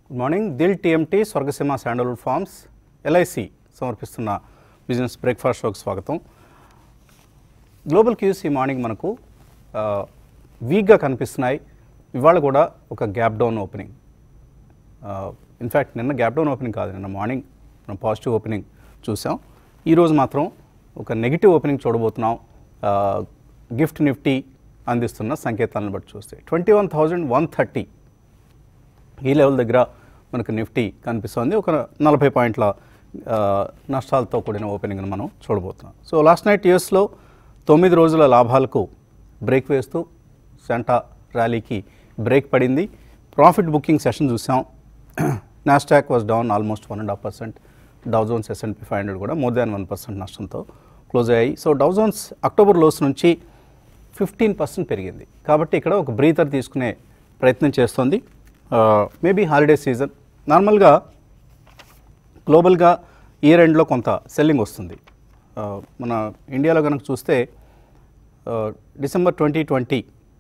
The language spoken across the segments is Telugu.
Good morning Dil TMT Swargaseema sandalwood farms LIC సమర్పిస్తున్న బిజినెస్ బ్రేక్ఫాస్ట్ షోకి స్వాగతం గ్లోబల్ క్యూస్ ఈ మార్నింగ్ మనకు ఆ, వీక్గా కనిపిస్తున్నాయి ఇవాళ కూడా ఒక గ్యాప్ డౌన్ ఓపెనింగ్ ఇన్ఫ్యాక్ట్ నిన్న గ్యాప్ డౌన్ ఓపెనింగ్ కాదు నిన్న మార్నింగ్ మనం పాజిటివ్ ఓపెనింగ్ చూసాం ఈరోజు మాత్రం ఒక నెగిటివ్ ఓపెనింగ్ చూడబోతున్నాం ఆ, గిఫ్ట్ నిఫ్టీ అందిస్తున్న సంకేతాలను బట్టి చూస్తే twenty one thousand one thirty ఈ లెవెల్ దగ్గర మనకు నిఫ్టీ కనిపిస్తుంది ఒక నలభై పాయింట్ల ఆ, నష్టాలతో కూడిన ఓపెనింగ్ను మనం చూడబోతున్నాం సో లాస్ట్ నైట్ యూఎస్లో తొమ్మిది రోజుల లాభాలకు బ్రేక్ వేస్తూ సెంటా ర్యాలీకి బ్రేక్ పడింది ప్రాఫిట్ బుకింగ్ సెషన్ చూసాం Nasdaq was down almost one and half percent Dow Jones S and P five hundred కూడా మోర్ దాన్ వన్ పర్సెంట్ నష్టంతో క్లోజ్ అయ్యాయి సో డౌజోన్స్ అక్టోబర్ లోస్ నుంచి ఫిఫ్టీన్ పర్సెంట్ పెరిగింది కాబట్టి ఇక్కడ ఒక బ్రీతర్ తీసుకునే ప్రయత్నం చేస్తోంది మేబీ హాలిడే సీజన్ నార్మల్గా గ్లోబల్గా ఇయర్ ఎండ్లో కొంత సెల్లింగ్ వస్తుంది ఆ, మన ఇండియాలో కనుక చూస్తే ఆ, December twenty twenty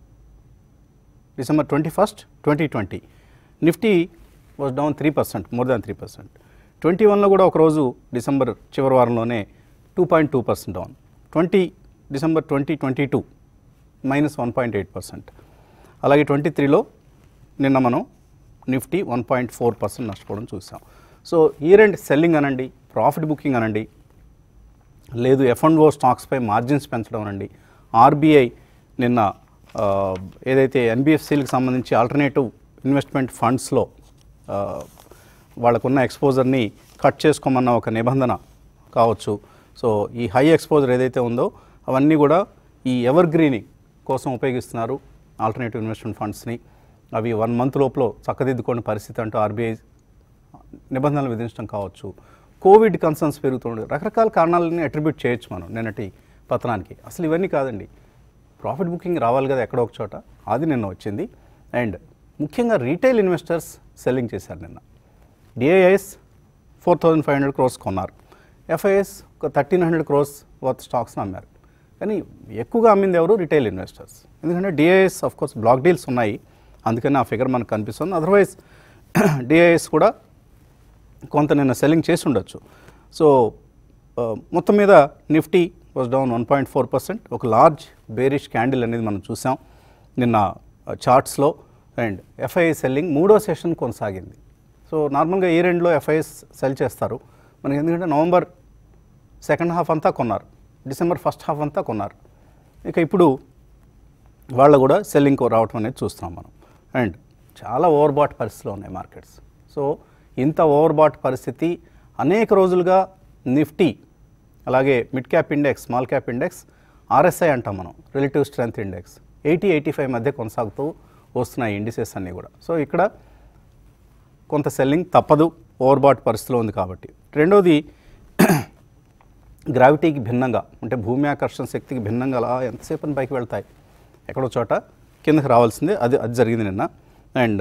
December twenty first twenty twenty Nifty was down three percent more than three percent twenty వన్లో కూడా ఒకరోజు డిసెంబర్ చివరి వారంలోనే two point two percent down twenty December twenty twenty two minus one point eight percent అలాగే ట్వంటీ త్రీలో నిన్న మనం Nifty one point four percent నష్టపోవడం చూసాం సో ఇయర్ ఎండ్ సెల్లింగ్ అనండి ప్రాఫిట్ బుకింగ్ అనండి లేదు ఎఫ్ అండ్ ఓ స్టాక్స్పై మార్జిన్స్ పెంచడం అనండి ఆర్బీఐ నిన్న ఆ, ఏదైతే ఎన్బిఎఫ్సీలకు సంబంధించి ఆల్టర్నేటివ్ ఇన్వెస్ట్మెంట్ ఫండ్స్లో ఆ, వాళ్ళకున్న ఎక్స్పోజర్ని కట్ చేసుకోమన్న ఒక నిబంధన కావచ్చు సో ఈ హై ఎక్స్పోజర్ ఏదైతే ఉందో అవన్నీ కూడా ఈ ఎవర్ గ్రీనింగ్ కోసం ఉపయోగిస్తున్నారు ఆల్టర్నేటివ్ ఇన్వెస్ట్మెంట్ ఫండ్స్ని అవి వన్ మంత్ లోపల చక్కదిద్దుకోని పరిస్థితి అంటూ ఆర్బీఐ నిబంధనలు విధించడం కావచ్చు కోవిడ్ కన్సర్న్స్ పెరుగుతుండే రకరకాల కారణాలని అట్రిబ్యూట్ చేయొచ్చు మనం నిన్నటి పతనానికి అసలు ఇవన్నీ కాదండి ప్రాఫిట్ బుకింగ్ రావాలి కదా ఎక్కడో ఒక చోట అది నిన్న వచ్చింది అండ్ ముఖ్యంగా రీటైల్ ఇన్వెస్టర్స్ సెల్లింగ్ చేశారు నిన్న DIs four thousand five hundred crores కొన్నారు ఎఫ్ఐఎస్ ఒక థర్టీన్ హండ్రెడ్ క్రోర్స్ వర్త్ స్టాక్స్ని అమ్మారు కానీ ఎక్కువగా అమ్మింది ఎవరు రిటైల్ ఇన్వెస్టర్స్ ఎందుకంటే DIs of course block deals ఉన్నాయి అందుకని ఆ ఫిగర్ మనకు కనిపిస్తుంది అదర్వైజ్ డిఐఎస్ కూడా కొంత నిన్న సెల్లింగ్ చేసి ఉండొచ్చు సో ఆ, మొత్తం మీద Nifty was down one point four percent ఒక లార్జ్ బేరిష్ క్యాండిల్ అనేది మనం చూసాం నిన్న చార్ట్స్లో అండ్ ఎఫ్ఐఐ సెల్లింగ్ మూడో సెషన్ కొనసాగింది సో నార్మల్గా ఇయర్ ఎండ్లో ఎఫ్ఐఎస్ సెల్ చేస్తారు మనకి ఎందుకంటే నవంబర్ సెకండ్ హాఫ్ అంతా కొన్నారు డిసెంబర్ ఫస్ట్ హాఫ్ అంతా కొన్నారు ఇక ఇప్పుడు వాళ్ళు కూడా సెల్లింగ్ రావటం అనేది చూస్తున్నాం మనం అండ్ చాలా ఓవర్ బాట్ పరిస్థితిలో ఉన్నాయి మార్కెట్స్ సో ఇంత ఓవర్ బాట్ పరిస్థితి అనేక రోజులుగా నిఫ్టీ అలాగే mid cap index small cap index RSI అంటాం మనం relative strength index eighty eighty five మధ్య కొనసాగుతూ వస్తున్నాయి ఇండిసెస్ అన్నీ కూడా సో ఇక్కడ కొంత సెల్లింగ్ తప్పదు ఓవర్ బాట్ పరిస్థితిలో ఉంది కాబట్టి రెండోది గ్రావిటీకి భిన్నంగా అంటే భూమి ఆకర్షణ శక్తికి భిన్నంగా అలా ఎంతసేపు పైకి వెళ్తాయి ఎక్కడో చోట కిందకి రావాల్సిందే అది అది జరిగింది నిన్న అండ్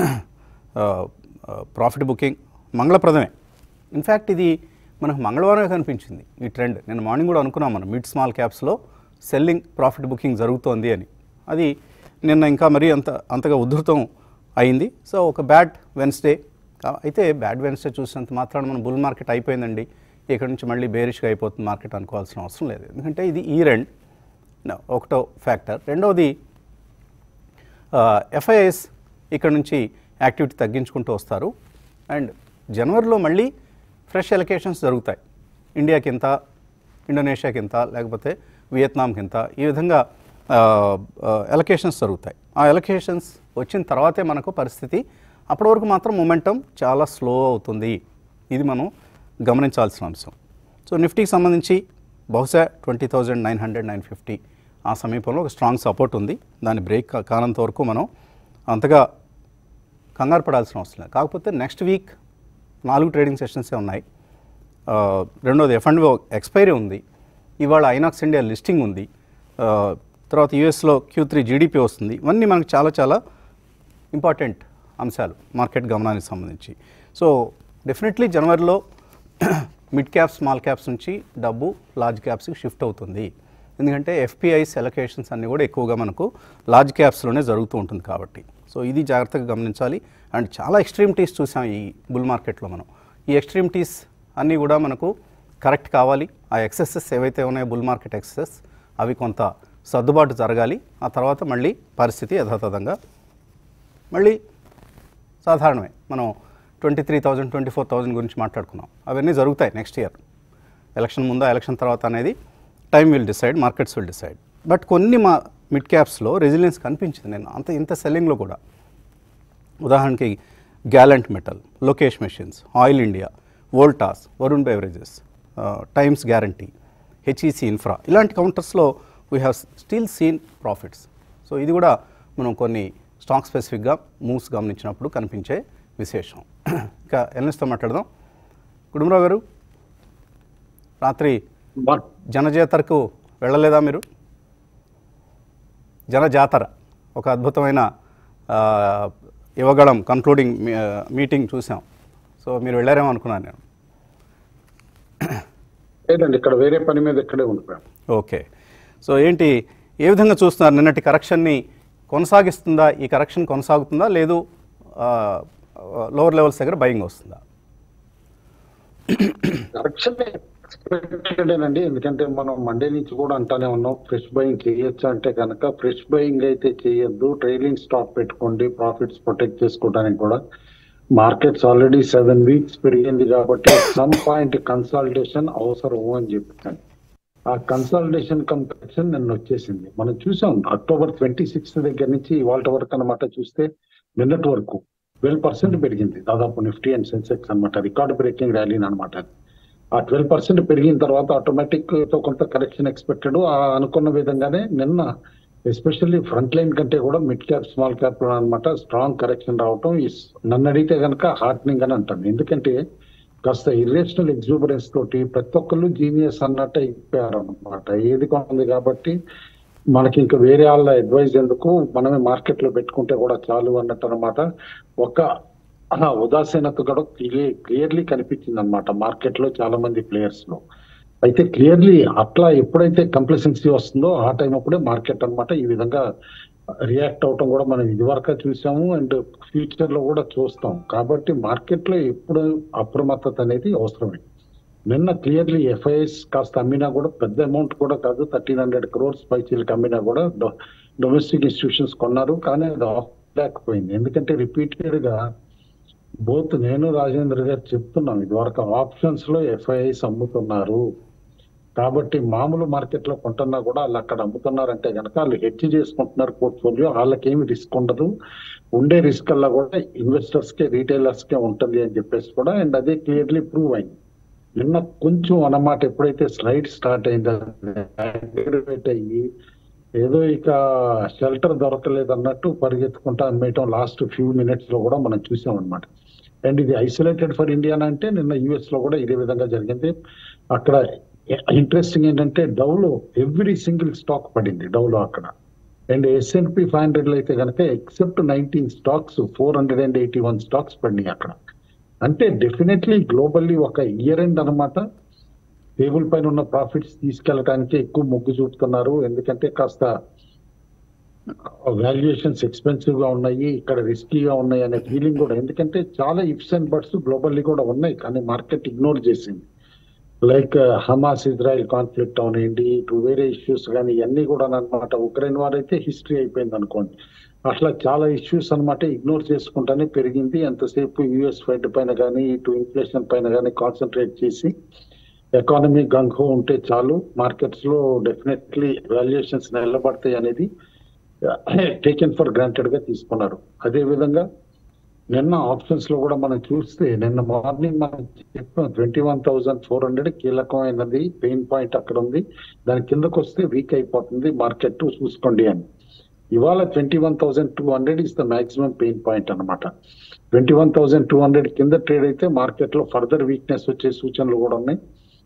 ప్రాఫిట్ బుకింగ్ మంగళప్రదమే ఇన్ఫ్యాక్ట్ ఇది మనకు మంగళవారమే కనిపించింది ఈ ట్రెండ్ నేను మార్నింగ్ కూడా అనుకున్నాం మనం మిడ్ స్మాల్ క్యాప్స్లో సెల్లింగ్ ప్రాఫిట్ బుకింగ్ జరుగుతోంది అని అది నిన్న ఇంకా మరీ అంత అంతగా ఉధృతం అయింది సో ఒక బ్యాడ్ వెన్స్డే కా- అయితే బ్యాడ్ వెన్స్డే చూసినంత మాత్రాన మన బుల్ మార్కెట్ అయిపోయిందండి ఇక్కడ నుంచి మళ్ళీ బేరిష్గా అయిపోతుంది మార్కెట్ అనుకోవాల్సిన అవసరం లేదు ఎందుకంటే ఇది ఈ రెండ్ ఒకటో ఫ్యాక్టర్ రెండవది ఎఫ్ఐఎస్ ఇక్కడ నుంచి యాక్టివిటీ తగ్గించుకుంటూ వస్తారు అండ్ జనవరిలో మళ్ళీ ఫ్రెష్ ఎలకేషన్స్ జరుగుతాయి ఇండియాకి ఇంత ఇండోనేషియాకి ఇంత లేకపోతే వియత్నాంకి ఇంత ఈ విధంగా ఎలకేషన్స్ జరుగుతాయి ఆ ఎలకేషన్స్ వచ్చిన తర్వాతే మనకు పరిస్థితి అప్పటి వరకు మాత్రం మొమెంటం చాలా స్లో అవుతుంది ఇది మనం గమనించాల్సిన అంశం సో నిఫ్టీకి సంబంధించి బహుశా twenty thousand nine hundred nine fifty ఆ సమీపంలో ఒక స్ట్రాంగ్ సపోర్ట్ ఉంది దాని బ్రేక్ కా- కానంత వరకు మనం అంతగా కంగారు పడాల్సిన అవసరం లేదు కాకపోతే నెక్స్ట్ వీక్ నాలుగు ట్రేడింగ్ సెషన్సే ఉన్నాయి ఆ, రెండోది ఎఫ్ అండ్ ఎక్స్పైరీ ఉంది ఇవాళ ఐనాక్స్ ఇండియా లిస్టింగ్ ఉంది ఆ, తర్వాత యూఎస్లో క్యూ త్రీ జీడిపి వస్తుంది ఇవన్నీ మనకు చాలా చాలా ఇంపార్టెంట్ అంశాలు మార్కెట్ గమనానికి సంబంధించి సో డెఫినెట్లీ జనవరిలో మిడ్ క్యాప్స్ స్మాల్ క్యాప్స్ నుంచి డబ్బు లార్జ్ క్యాప్స్కి షిఫ్ట్ అవుతుంది ఎందుకంటే ఎఫ్పిఐస్ ఎలకేషన్స్ అన్నీ కూడా ఎక్కువగా మనకు లార్జ్ క్యాప్స్లోనే జరుగుతూ ఉంటుంది కాబట్టి సో ఇది జాగ్రత్తగా గమనించాలి అండ్ చాలా ఎక్స్ట్రీమిటీస్ చూసాం ఈ బుల్ మార్కెట్లో మనం ఈ ఎక్స్ట్రీమిటీస్ అన్నీ కూడా మనకు కరెక్ట్ కావాలి ఆ ఎక్సెసెస్ ఏవైతే ఉన్నాయో బుల్ మార్కెట్ ఎక్సెసెస్ అవి కొంత సర్దుబాటు జరగాలి ఆ తర్వాత మళ్ళీ పరిస్థితి యథాతథంగా మళ్ళీ సాధారణమే మనం twenty three thousand twenty four thousand గురించి మాట్లాడుకున్నాం అవన్నీ జరుగుతాయి నెక్స్ట్ ఇయర్ ఎలక్షన్ ముందా ఎలక్షన్ తర్వాత అనేది time will decide markets will decide but కొన్ని మా మిడ్ క్యాప్స్లో రెసిలియన్స్ కనిపించింది నేను అంత ఇంత సెల్లింగ్లో కూడా ఉదాహరణకి Gallantt Metal Lokesh Machines Oil India Voltas Varun Beverages Times Guaranty HEC Infra ఇలాంటి కౌంటర్స్లో we have still seen profits so ఇది కూడా మనం కొన్ని స్టాక్ స్పెసిఫిక్గా మూవ్స్ గమనించినప్పుడు కనిపించే విశేషం ఇంకా ఎల్ఎస్తో మాట్లాడదాం కుటుంబరావు గారు రాత్రి జనజాతరకు వెళ్ళలేదా మీరు జనజాతర ఒక అద్భుతమైన ఆ, యువగళం కన్క్లూడింగ్ మీటింగ్ చూసాం సో మీరు వెళ్ళారేమో అనుకున్నాను నేను లేదండి ఇక్కడ వేరే పని మీద ఇక్కడే ఉండిపోయాం ఓకే సో ఏంటి ఏ విధంగా చూస్తున్నారు నిన్నటి కరెక్షన్ని కొనసాగిస్తుందా ఈ కరెక్షన్ కొనసాగుతుందా లేదు లోవర్ లెవెల్స్ దగ్గర బయింగ్ వస్తుందా కరెక్షన్ ఎక్స్పెక్టెడ్ అండి ఎందుకంటే మనం మండే నుంచి కూడా అంటానే ఉన్నాం ఫ్రెష్ బయింగ్ చేయొచ్చు అంటే కనుక ఫ్రెష్ బయింగ్ అయితే చేయొద్దు ట్రైలింగ్ స్టాప్ పెట్టుకోండి ప్రాఫిట్స్ ప్రొటెక్ట్ చేసుకోవడానికి కూడా మార్కెట్స్ ఆల్రెడీ సెవెన్ వీక్స్ పెరిగింది కాబట్టి సమ్ పాయింట్ కన్సాలిడేషన్ అవసరం అని చెప్పాను ఆ కన్సాలిడేషన్ కంపెక్షన్ నిన్న వచ్చేసింది మనం చూసాం అక్టోబర్ ట్వంటీ సిక్స్త్ దగ్గర నుంచి ఇవాళ వరకు అనమాట చూస్తే నిన్నటి వరకు ట్వెల్వ్ పర్సెంట్ పెరిగింది దాదాపు నిఫ్టీ అండ్ సెన్సెక్స్ అనమాట రికార్డ్ బ్రేకింగ్ ర్యాలీ అనమాట ఆ ట్వెల్వ్ పర్సెంట్ పెరిగిన తర్వాత ఆటోమేటిక్ తో కొంత కరెక్షన్ ఎక్స్పెక్టెడ్ ఆ అనుకున్న విధంగానే నిన్న ఎస్పెషల్లీ ఫ్రంట్ లైన్ కంటే కూడా మిడ్ క్యాప్ స్మాల్ క్యాప్ లో అనమాట స్ట్రాంగ్ కరెక్షన్ రావటం is నన్ను అడిగితే కనుక హార్ట్నింగ్ అని అంటాను ఎందుకంటే కాస్త ఇర్రేషనల్ ఎగ్జూబరెన్స్ తోటి ప్రతి ఒక్కళ్ళు జీనియస్ అన్నట్టు అయిపోయారు అనమాట ఏది కొంది కాబట్టి మనకి ఇంకా వేరే వాళ్ళ అడ్వైజ్ ఎందుకు మనమే మార్కెట్ లో పెట్టుకుంటే కూడా చాలు అన్నట్టు అనమాట ఒక ఆ, ఉదాసీనత కూడా క్లియర్లీ కనిపించింది అనమాట మార్కెట్ లో చాలా మంది ప్లేయర్స్ లో అయితే క్లియర్లీ అట్లా ఎప్పుడైతే కంప్లసెన్సీ వస్తుందో ఆ టైం అప్పుడే మార్కెట్ అన్నమాట ఈ విధంగా రియాక్ట్ అవటం కూడా మనం ఇదివరకు చూసాము అండ్ ఫ్యూచర్ లో కూడా చూస్తాం కాబట్టి మార్కెట్ లో ఎప్పుడు అప్రమత్తత అనేది అవసరమే నిన్న క్లియర్లీ ఎఫ్ఐఎస్ కాస్త అమ్మినా కూడా పెద్ద అమౌంట్ కూడా కాదు థర్టీన్ హండ్రెడ్ క్రోర్స్ పైచీలకు అమ్మినా కూడా డొమెస్టిక్ ఇన్స్టిట్యూషన్స్ కొన్నారు కానీ అది ఆఫ్ లేకపోయింది ఎందుకంటే రిపీటెడ్ గా బోత్ నేను రాజేంద్ర గారు చెప్తున్నాం ఇదివరకు ఆప్షన్స్ లో ఎఫ్ఐఐస్ అమ్ముతున్నారు కాబట్టి మామూలు మార్కెట్ లో కొంటున్నా కూడా వాళ్ళు అక్కడ అమ్ముతున్నారంటే కనుక వాళ్ళు హెడ్జ్ చేసుకుంటున్నారు పోర్ట్ఫోలియో వాళ్ళకేమి రిస్క్ ఉండదు ఉండే రిస్క్ అలా కూడా ఇన్వెస్టర్స్ కే రీటైలర్స్ కే ఉంటుంది అని చెప్పేసి కూడా అండ్ అదే క్లియర్లీ ప్రూవ్ అయింది నిన్న కొంచెం అన్నమాట ఎప్పుడైతే స్లైడ్ స్టార్ట్ అయిందో అగ్రివేట్ అయ్యి ఏదో ఇక షెల్టర్ దొరకలేదు అన్నట్టు పరిగెత్తుకుంటా అమ్మేయటం లాస్ట్ ఫ్యూ మినిట్స్ లో కూడా మనం చూసాం అనమాట అండ్ ఇది ఐసోలేటెడ్ ఫర్ ఇండియా అంటే నిన్న యుఎస్ లో కూడా ఇదే విధంగా జరిగింది అక్కడ ఇంట్రెస్టింగ్ ఏంటంటే డౌలో ఎవ్రీ సింగిల్ స్టాక్ పడింది డౌలో అక్కడ అండ్ ఎస్ఎన్పి ఫైవ్ హండ్రెడ్ లో అయితే కనుక except nineteen stocks four hundred and eighty one stocks పడినాయి అక్కడ అంటే డెఫినెట్లీ గ్లోబల్లీ ఒక ఇయర్ ఎండ్ అనమాట టేబుల్ పైన ఉన్న ప్రాఫిట్స్ తీసుకెళ్ళడానికి ఎక్కువ మొగ్గు చూపుతున్నారు ఎందుకంటే కాస్త వాల్యుయేషన్స్ ఎక్స్పెన్సివ్ గా ఉన్నాయి ఇక్కడ రిస్కీగా ఉన్నాయి అనే ఫీలింగ్ కూడా ఎందుకంటే చాలా ఇఫ్స్ అండ్ బట్స్ గ్లోబల్లీ కూడా ఉన్నాయి కానీ మార్కెట్ ఇగ్నోర్ చేసింది లైక్ హమాస్ ఇజ్రాయెల్ కాన్ఫ్లిక్ట్ అవనండి ఇటు వేరే ఇష్యూస్ కానీ ఇవన్నీ కూడా అనమాట ఉక్రెయిన్ వార్ అయితే హిస్టరీ అయిపోయింది అనుకోండి అట్లా చాలా ఇష్యూస్ అన్నమాట ఇగ్నోర్ చేసుకుంటానే పెరిగింది ఎంతసేపు యుఎస్ ఫెడ్ పైన కానీ ఇటు ఇన్ఫ్లేషన్ పైన కానీ కాన్సన్ట్రేట్ చేసి ఎకానమీ గంగో ఉంటే చాలు మార్కెట్స్ లో డెఫినెట్లీ వాల్యుయేషన్స్ నిలబడతాయి అనేది టేకెన్ ఫర్ గ్రాంటెడ్ గా తీసుకున్నారు అదే విధంగా నిన్న ఆప్షన్స్ లో కూడా మనం చూస్తే నిన్న మార్నింగ్ మనం చెప్పాం twenty one thousand four hundred కీలకమైనది పెయిన్ పాయింట్ అక్కడ ఉంది దాని కిందకు వస్తే వీక్ అయిపోతుంది మార్కెట్ చూసుకోండి అని ఇవాళ twenty one thousand two hundred is the maximum pain point అనమాట twenty one thousand two hundred కింద ట్రేడ్ అయితే మార్కెట్ లో ఫర్దర్ వీక్నెస్ వచ్చే సూచనలు కూడా ఉన్నాయి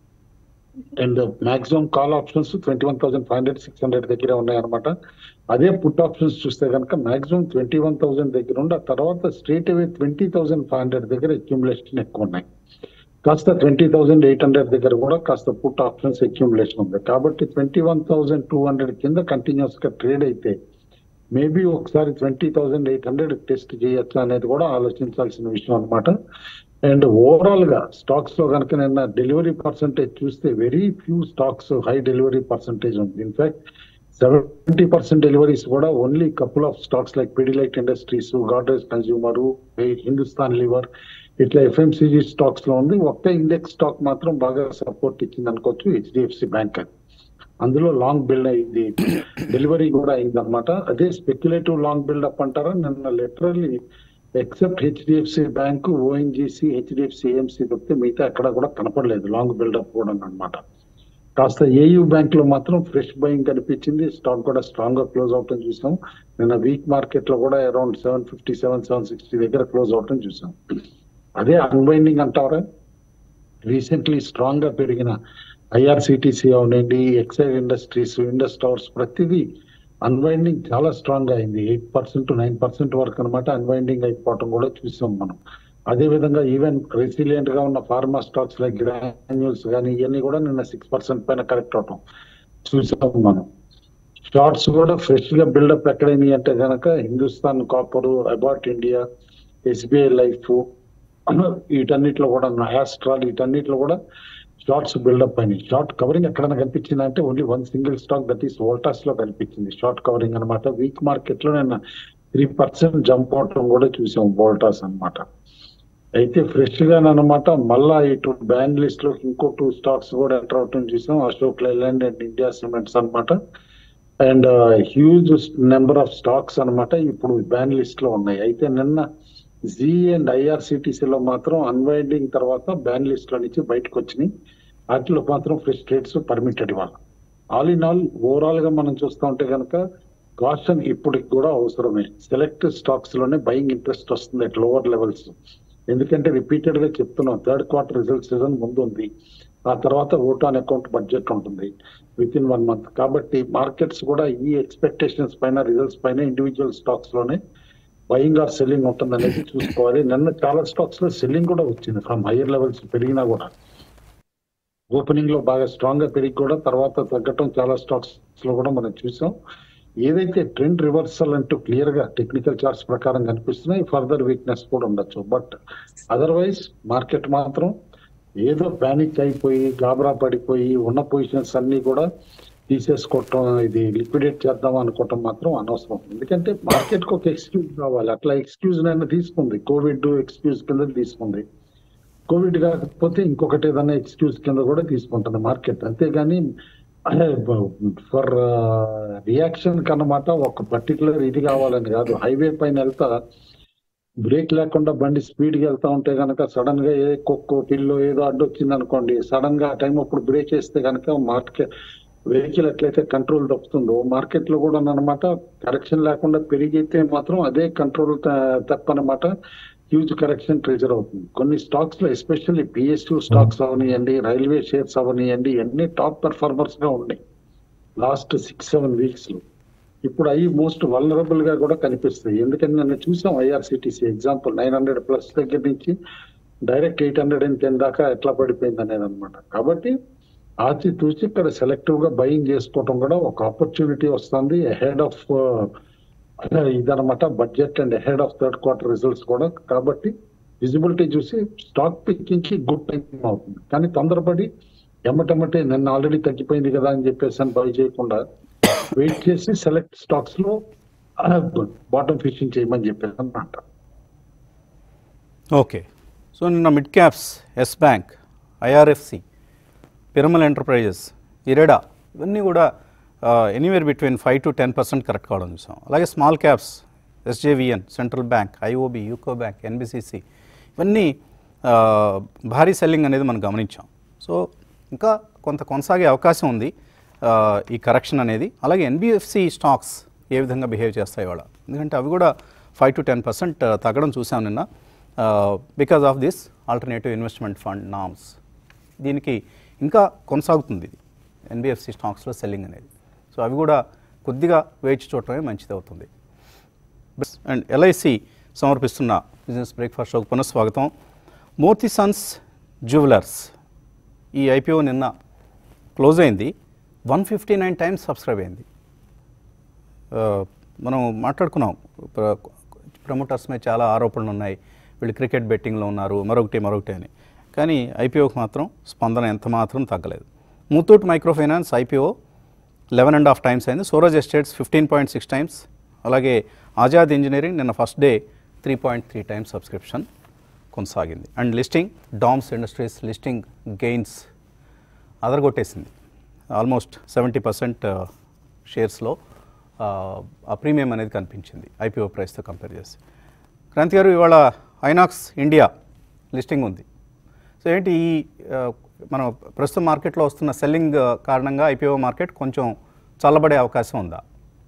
and maximum call options twenty one thousand five hundred six hundred దగ్గర ఉన్నాయి అనమాట అదే పుట్ ఆప్షన్స్ చూస్తే కనుక మాక్సిమం ట్వంటీ వన్ థౌసండ్ దగ్గర ఉండి ఆ తర్వాత straight away twenty thousand five hundred దగ్గర అక్యుములేషన్ ఎక్కువ ఉన్నాయి కాస్త ట్వంటీ థౌసండ్ ఎయిట్ హండ్రెడ్ దగ్గర కూడా కాస్త పుట్ ఆప్షన్స్ అక్యుములేషన్ ఉంది కాబట్టి twenty one thousand two hundred కింద కంటిన్యూస్ గా ట్రేడ్ అయితే మేబీ ఒకసారి twenty thousand eight hundred test చేయొచ్చు అనేది కూడా ఆలోచించాల్సిన విషయం అన్నమాట అండ్ ఓవరాల్ గా స్టాక్స్ లో కనుక నిన్న డెలివరీ పర్సంటేజ్ చూస్తే very few stocks high delivery percentage ఉంది ఇన్ఫాక్ట్ సెవెంటీ పర్సెంట్ డెలివరీస్ కూడా only couple of stocks like Pidilite Industries Godrej Consumer Hindustan Lever ఇట్లా ఎఫ్ఎంసీజీ స్టాక్స్ లో ఉంది ఒక్క ఇండెక్స్ స్టాక్ మాత్రం బాగా సపోర్ట్ ఇచ్చింది అనుకోవచ్చు హెచ్డిఎఫ్సి బ్యాంక్ అని అందులో లాంగ్ బిల్డ్ అయింది డెలివరీ కూడా అయింది అనమాట అదే స్పెక్యులేటివ్ లాంగ్ బిల్డప్ అంటారా నిన్న literally except HDFC bank ONGC HDFC AMC తప్పితే మిగతా ఎక్కడ కూడా కనపడలేదు లాంగ్ బిల్డప్ కూడా అనమాట కాస్త ఏయూ బ్యాంక్ లో మాత్రం ఫ్రెష్ బయింగ్ కనిపించింది స్టాక్ కూడా స్ట్రాంగ్ గా క్లోజ్ అవటం చూసాం నిన్న వీక్ మార్కెట్ లో కూడా around seven fifty seven seven sixty దగ్గర క్లోజ్ అవటం చూసాం అదే అన్బైండింగ్ అంటారా రీసెంట్లీ స్ట్రాంగ్ గా పెరిగిన ఐఆర్సిటిసి అవనండి ఎక్సైడ్ ఇండస్ట్రీస్ ఇండస్ టవర్స్ ప్రతిదీ అన్వైండింగ్ చాలా స్ట్రాంగ్ గా అయింది ఎయిట్ పర్సెంట్ నైన్ పర్సెంట్ వరకు అనమాట అన్వైండింగ్ అయిపోవటం కూడా చూసాం మనం అదే విధంగా ఈవెన్ రెసిలియంట్ గా ఉన్న ఫార్మా స్టాక్స్ లైక్ గ్రాన్యూల్స్ కానీ ఇవన్నీ కూడా నిన్న సిక్స్ పర్సెంట్ పైన కరెక్ట్ అవటం చూసాం మనం షార్ట్స్ కూడా ఫ్రెష్ గా బిల్డప్ ఎక్కడైనాయి అంటే కనుక Hindustan Copper Abbott India SBI Life వీటన్నిటిలో కూడా యాస్ట్రాల్ వీటన్నిటిలో కూడా షార్ట్స్ బిల్డప్ అయినాయి షార్ట్ కవరింగ్ ఎక్కడైనా కనిపించింది అంటే only one single stock that is Voltas లో కనిపించింది షార్ట్ కవరింగ్ అనమాట వీక్ మార్కెట్ లో నిన్న త్రీ పర్సెంట్ జంప్ అవటం కూడా చూసాం వోల్టాస్ అన్నమాట అయితే ఫ్రెష్ గా అనమాట మళ్ళా ఇటు బ్యాన్ లిస్ట్ లో ఇంకో టూ స్టాక్స్ కూడా ఎంటర్ అవటం చూసాం Ashok Leyland and India Cements అన్నమాట and huge number of stocks అన్నమాట ఇప్పుడు బ్యాన్ లిస్ట్ లో ఉన్నాయి అయితే నిన్న జీ అండ్ ఐఆర్సిటిసి లో మాత్రం అన్వైండింగ్ తర్వాత బ్యాన్ లిస్ట్ లో నుంచి బయటకు వచ్చినాయి వాటిలో మాత్రం ఫ్రెష్ ట్రేడ్స్ పర్మిటెడ్ ఇవాళ ఆల్ ఇన్ ఆల్ ఓవరాల్ గా మనం చూస్తూ ఉంటే కనుక కాషన్ ఇప్పటికి కూడా అవసరమే సెలెక్ట్ స్టాక్స్ లోనే బయింగ్ ఇంట్రెస్ట్ వస్తుంది అట్ లోవర్ లెవెల్స్ ఎందుకంటే రిపీటెడ్ గా చెప్తున్నాం థర్డ్ క్వార్టర్ రిజల్ట్ సీజన్ ముందు ఉంది ఆ తర్వాత ఓట్ ఆన్ అకౌంట్ బడ్జెట్ ఉంటుంది విత్ ఇన్ వన్ మంత్ కాబట్టి మార్కెట్స్ కూడా ఈ ఎక్స్పెక్టేషన్స్ పైన రిజల్ట్స్ పైన ఇండివిజువల్ స్టాక్స్ లోనే బయింగ్ ఆర్ సెల్లింగ్ ఉంటుంది అనేది చూసుకోవాలి నిన్న చాలా స్టాక్స్ లో సెల్లింగ్ కూడా వచ్చింది ఫ్రమ్ హైయర్ లెవెల్స్ పెరిగినా కూడా ఓపెనింగ్ లో బాగా స్ట్రాంగ్ గా పెరిగి కూడా తర్వాత తగ్గటం చాలా స్టాక్స్ లో కూడా మనం చూసాం ఏదైతే ట్రెండ్ రివర్సల్ అంటూ క్లియర్ గా టెక్నికల్ చార్ట్స్ ప్రకారం కనిపిస్తున్నాయి ఫర్దర్ వీక్నెస్ కూడా ఉండొచ్చు బట్ అదర్వైజ్ మార్కెట్ మాత్రం ఏదో ప్యానిక్ అయిపోయి గాబరా పడిపోయి ఉన్న పొజిషన్స్ అన్ని కూడా తీసేసుకోవటం ఇది లిక్విడేట్ చేద్దాం అనుకోవటం మాత్రం అనవసరం ఎందుకంటే మార్కెట్ కు ఒక ఎక్స్క్యూజ్ కావాలి అట్లా ఎక్స్క్యూజ్ నైనా తీసుకుంది కోవిడ్ ఎక్స్క్యూజ్ కింద తీసుకుంది కోవిడ్ కాకపోతే ఇంకొకటి ఏదైనా ఎక్స్క్యూజ్ కింద కూడా తీసుకుంటుంది మార్కెట్ అంతేగాని ఫర్ రియాక్షన్ కన్నమాట ఒక పర్టికులర్ ఇది కావాలని కాదు హైవే పైన వెళ్తా బ్రేక్ లేకుండా బండి స్పీడ్ గా వెళ్తా ఉంటే కనుక సడన్ గా ఏ కుక్కో పిల్లో ఏదో అడ్డొచ్చింది అనుకోండి సడన్ గా ఆ టైం అప్పుడు బ్రేక్ వేస్తే కనుక మార్కెట్ వెహికల్ ఎట్లయితే కంట్రోల్ తప్పుతుందో మార్కెట్ లో కూడా అనమాట కరెక్షన్ లేకుండా పెరిగితే మాత్రం అదే కంట్రోల్ తప్పనమాట హ్యూజ్ కరెక్షన్ ట్రెజర్ అవుతుంది కొన్ని స్టాక్స్ లో ఎస్పెషల్లీ పిఎస్యూ స్టాక్స్ అవనియండి రైల్వే షేర్స్ అవనియండి అన్ని టాప్ పెర్ఫార్మర్స్ గా ఉన్నాయి లాస్ట్ సిక్స్ సెవెన్ వీక్స్ లో ఇప్పుడు అవి మోస్ట్ వలరబుల్ గా కూడా కనిపిస్తాయి ఎందుకంటే నన్ను చూసాం IRCTC example nine hundred plus దగ్గర నుంచి direct eight hundred and ten దాకా ఎట్లా పడిపోయింది అనేది అనమాట కాబట్టి ఆచి తూచి ఇక్కడ సెలెక్టివ్ గా బయింగ్ చేసుకోవటం కూడా ఒక ఆపర్చునిటీ వస్తుంది హెడ్ ఆఫ్ ఇదనమాట budget and ahead of third quarter results కూడా కాబట్టి విజిబిలిటీ చూసి స్టాక్ పికింగ్ కి గుడ్ టైం అవుతుంది కానీ తొందరపడి ఎమ్మటెమ్మటే నిన్న ఆల్రెడీ తగ్గిపోయింది కదా అని చెప్పేసి అని బై చేయకుండా వెయిట్ చేసి సెలెక్ట్ స్టాక్స్ లో బాటమ్ ఫిషింగ్ చేయమని చెప్పేసి అన్నమాట ఓకే సో నిన్న mid caps Yes Bank IRFC Piramal Enterprises IREDA ఇవన్నీ కూడా anywhere between five to ten percent correct కావడం చూసాం అలాగే small caps SJVN Central Bank IOB UCO Bank NBCC ఇవన్నీ ఆ, భారీ సెల్లింగ్ అనేది మనం గమనించాం సో ఇంకా కొంత కొనసాగే అవకాశం ఉంది ఆ, ఈ కరెక్షన్ అనేది అలాగే ఎన్బిఎఫ్సి స్టాక్స్ ఏ విధంగా బిహేవ్ చేస్తాయి వాళ్ళ ఎందుకంటే అవి కూడా ఫైవ్ టు టెన్ పర్సెంట్ తగ్గడం చూసాం నిన్న because of this alternative investment fund norms దీనికి ఇంకా కొనసాగుతుంది ఇది ఎన్బిఎఫ్సి స్టాక్స్లో సెల్లింగ్ అనేది సో అవి కూడా కొద్దిగా వేచి చూడటమే మంచిది అవుతుంది అండ్ ఎల్ఐసి సమర్పిస్తున్న బిజినెస్ బ్రేక్ఫాస్ట్ షోకు పునఃస్వాగతం మూర్తి సన్స్ జ్యువెలర్స్ ఈ ఐపీఓ నిన్న క్లోజ్ అయింది one fifty nine times subscribe అయింది మనం మాట్లాడుకున్నాం ప్రమోటర్స్ మీద చాలా ఆరోపణలు ఉన్నాయి వీళ్ళు క్రికెట్ బెట్టింగ్లో ఉన్నారు మరొకటి మరొకటి అని కానీ ఐపీఓకి మాత్రం స్పందన ఎంత మాత్రం తగ్గలేదు Muthoot Micro Finance IPO eleven and half times అయింది Suraj Estates fifteen point six times అలాగే ఆజాద్ ఇంజనీరింగ్ నిన్న first day three point three times subscription కొనసాగింది and listing DOMS Industries listing gains అదరగొట్టేసింది ఆల్మోస్ట్ సెవెంటీ పర్సెంట్ షేర్స్లో ఆ ప్రీమియం అనేది కనిపించింది ఐపీఓ ప్రైస్తో కంపేర్ చేసి క్రాంతి గారు ఇవాళ ఐనాక్స్ ఇండియా లిస్టింగ్ ఉంది సో ఏంటి ఈ ఆ, మనం ప్రస్తుతం మార్కెట్లో వస్తున్న సెల్లింగ్ కారణంగా ఐపీఓ మార్కెట్ కొంచెం చల్లబడే అవకాశం ఉందా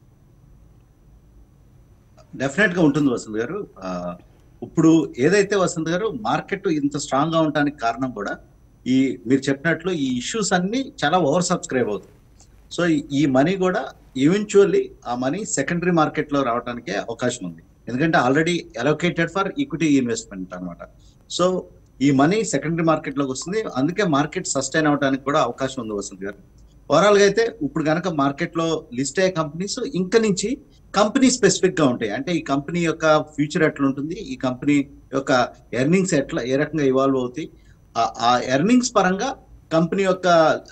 డెఫినెట్ గా ఉంటుంది వసంత్ గారు ఆ, ఇప్పుడు ఏదైతే వసంత్ గారు మార్కెట్ ఇంత స్ట్రాంగ్ గా ఉండడానికి కారణం కూడా ఈ మీరు చెప్పినట్లు ఈ ఇష్యూస్ అన్ని చాలా ఓవర్ సబ్స్క్రైబ్ అవుతాయి సో ఈ- ఈ మనీ కూడా ఈవెన్చువల్లీ ఆ మనీ సెకండరీ మార్కెట్ లో రావడానికి అవకాశం ఉంది ఎందుకంటే already allocated for equity investment అన్నమాట సో ఈ మనీ సెకండరీ మార్కెట్ లోకి వస్తుంది అందుకే మార్కెట్ సస్టైన్ అవడానికి కూడా అవకాశం ఉంది వసంత్ గారు ఓవరాల్ గా అయితే ఇప్పుడు కనుక మార్కెట్ లో లిస్ట్ అయ్యే కంపెనీస్ ఇంకా నుంచి కంపెనీ స్పెసిఫిక్ గా ఉంటాయి అంటే ఈ కంపెనీ యొక్క ఫ్యూచర్ ఎట్లా ఉంటుంది ఈ కంపెనీ యొక్క ఎర్నింగ్స్ ఎట్లా ఏ రకంగా ఇవాల్వ్ అవుతాయి ఆ- ఆ ఎర్నింగ్స్ పరంగా కంపెనీ యొక్క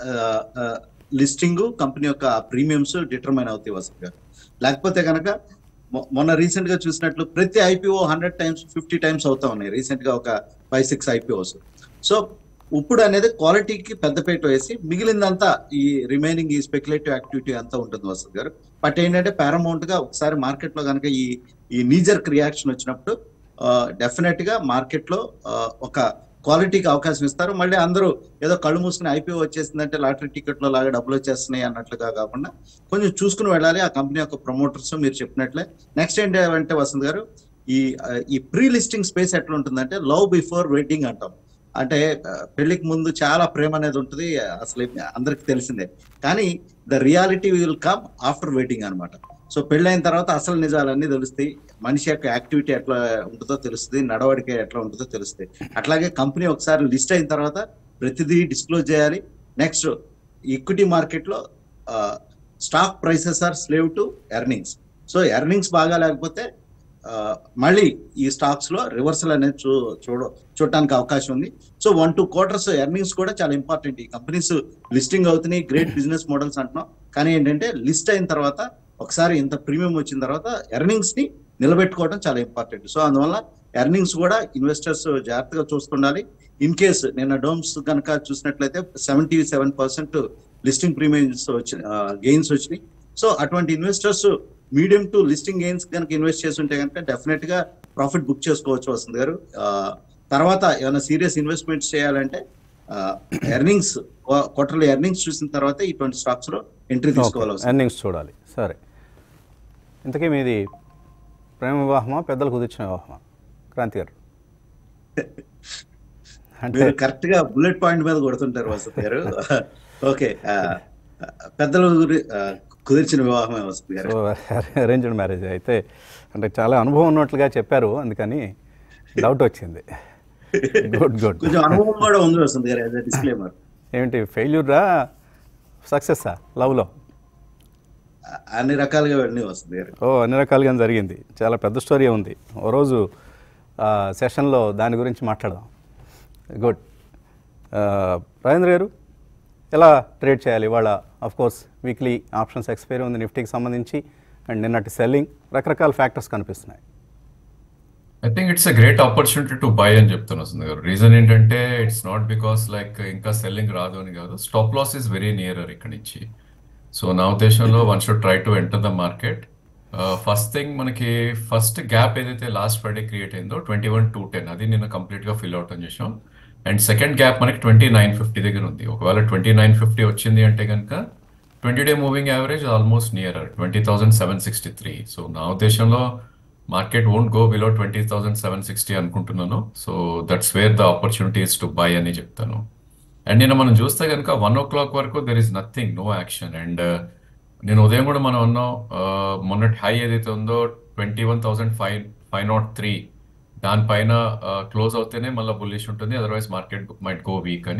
లిస్టింగ్ కంపెనీ యొక్క ప్రీమియమ్స్ డిటర్మైన్ అవుతాయి వసంత్ గారు లేకపోతే కనుక మొ- మొన్న రీసెంట్ గా చూసినట్లు ప్రతి IPO hundred times fifty times అవుతా ఉన్నాయి రీసెంట్ గా ఒక ఫైవ్ సిక్స్ ఐపీఓస్ సో ఇప్పుడు అనేది క్వాలిటీకి పెద్దపేట వేసి మిగిలిందంతా ఈ రిమైనింగ్ ఈ స్పెక్యులేటివ్ యాక్టివిటీ అంతా ఉంటుంది వసంత్ గారు బట్ ఏంటంటే పారమౌంట్ గా ఒకసారి మార్కెట్ లో కనుక ఈ ఈ నీజర్ రియాక్షన్ వచ్చినప్పుడు డెఫినెట్ గా మార్కెట్ లో ఆ, ఒక క్వాలిటీకి అవకాశం ఇస్తారు మళ్ళీ అందరూ ఏదో కళ్ళు మూసుకుని ఐపీఓ వచ్చేసిందంటే లాటరీ టికెట్ లో లాగా డబ్బులు వచ్చేస్తున్నాయి అన్నట్లుగా కాకుండా కొంచెం చూసుకుని వెళ్ళాలి ఆ కంపెనీ యొక్క ప్రమోటర్స్ మీరు చెప్పినట్లే నెక్స్ట్ ఏంటంటే వసంత్ గారు ఈ ఆ, ఈ ప్రీ లిస్టింగ్ స్పేస్ ఎట్లా ఉంటుందంటే లవ్ బిఫోర్ వెడ్డింగ్ అంటాం అంటే ఆ, పెళ్లికి ముందు చాలా ప్రేమ అనేది ఉంటుంది అసలు అందరికి తెలిసిందే కానీ the reality will come after waiting అన్నమాట సో పెళ్ళైన తర్వాత అసలు నిజాలన్నీ తెలుస్తాయి మనిషి యొక్క యాక్టివిటీ ఎట్లా ఉంటుందో తెలుస్తుంది నడవడిక ఎట్లా ఉంటుందో తెలుస్తాయి అట్లాగే కంపెనీ ఒకసారి లిస్ట్ అయిన తర్వాత ప్రతిదీ డిస్క్లోజ్ చేయాలి నెక్స్ట్ ఈక్విటీ మార్కెట్ లో stock prices are slave to earnings so earnings బాగా లేకపోతే ఆ, మళ్ళీ ఈ స్టాక్స్ లో రివర్సల్ అనేది చూ చూడ చూడటానికి అవకాశం ఉంది so one two quarters earnings కూడా చాలా ఇంపార్టెంట్ ఈ కంపెనీస్ లిస్టింగ్ అవుతున్నాయి గ్రేట్ బిజినెస్ మోడల్స్ అంటున్నాం కానీ ఏంటంటే లిస్ట్ అయిన తర్వాత ఒకసారి ఇంత ప్రీమియం వచ్చిన తర్వాత ఎర్నింగ్స్ ని నిలబెట్టుకోవడం చాలా ఇంపార్టెంట్ సో అందువల్ల ఎర్నింగ్స్ కూడా ఇన్వెస్టర్స్ జాగ్రత్తగా చూస్తుండాలి ఇన్ కేస్ నిన్న డోమ్స్ కనుక చూసినట్లయితే seventy seven percent listing premiums వచ్చి గెయిన్స్ వచ్చినాయి సో అటువంటి investors medium to listing gains కనుక ఇన్వెస్ట్ చేస్తుంటే కనుక డెఫినెట్ గా ప్రాఫిట్ బుక్ చేసుకోవచ్చు వస్తుంది గారు ఆ, తర్వాత ఏమైనా సీరియస్ ఇన్వెస్ట్మెంట్స్ చేయాలంటే ఎర్నింగ్స్ క్వార్టర్లీ ఎర్నింగ్స్ చూసిన తర్వాత ఇటువంటి స్టాక్స్ లో ఎంట్రీ తీసుకోవాలి వస్తుంది. ఎర్నింగ్స్ చూడాలి సరే ఇంతకీ మీది ప్రేమ వివాహమా పెద్దలు కుదిర్చిన వివాహమా క్రాంతి గారు అంటే మీరు కరెక్ట్ గా బుల్లెట్ పాయింట్ మీద కొడుతుంటారు వసంత్ గారు ఓకే ఆ, పెద్దల గురి- ఆ, కుదిర్చిన వివాహమే వసంత్ గారు సో అరేంజ్డ్ మ్యారేజ్ అయితే అంటే చాలా అనుభవం ఉన్నట్లుగా చెప్పారు అందుకని డౌట్ వచ్చింది గుడ్ గుడ్ కొంచెం అనుభవం కూడా ఉంది వసంత్ గారు యాజ్ డిస్క్లైమర్ ఏమిటి ఫెయిల్యూరా సక్సెస్సా లవ్లో అన్ని రకాలుగా వెళ్ళి వస్తుంది గారు ఓ అన్ని రకాలుగా జరిగింది చాలా పెద్ద స్టోరీ ఉంది ఓ రోజు ఆ, సెషన్లో దాని గురించి మాట్లాడదాం గుడ్ ఆ, రాజేంద్ర గారు ఎలా ట్రేడ్ చేయాలి ఇవాళ of course weekly options expiry ఉంది నిఫ్టీకి సంబంధించి అండ్ నిన్నటి సెల్లింగ్ రకరకాల ఫ్యాక్టర్స్ కనిపిస్తున్నాయి I think it's a great opportunity to buy అని చెప్తాను వస్తుంది గారు రీజన్ ఏంటంటే ఇట్స్ నాట్ బికాస్ లైక్ ఇంకా సెల్లింగ్ రాదు అని కాదు stop loss is very nearer ఇక్కడ నుంచి సో నా ఉద్దేశంలో one should try to enter the market first thing మనకి ఫస్ట్ గ్యాప్ ఏదైతే లాస్ట్ ఫ్రైడే క్రియేట్ అయిందో ట్వంటీ వన్ టూ టెన్ అది నిన్న కంప్లీట్ గా ఫిల్ అవుట్ అని చేసాం అండ్ సెకండ్ గ్యాప్ మనకి ట్వంటీ నైన్ ఫిఫ్టీ దగ్గర ఉంది ఒకవేళ ట్వంటీ నైన్ ఫిఫ్టీ వచ్చింది అంటే కనుక twenty day moving average almost near twenty thousand seven sixty three so నా ఉద్దేశంలో market won't go below twenty thousand seven sixty అనుకుంటున్నాను so that's where the opportunities to buy అని చెప్తాను అండ్ నేను మనం చూస్తే కనుక వన్ ఓ క్లాక్ వరకు there is nothing no action and నేను ఉదయం కూడా మనం ఉన్నాం మొన్నటి హై ఏదైతే ఉందో twenty one thousand five five nought three దానిపైన క్లోజ్ అవుతేనే మళ్ళీ బుల్లిష్ ఉంటుంది otherwise market might go weak అని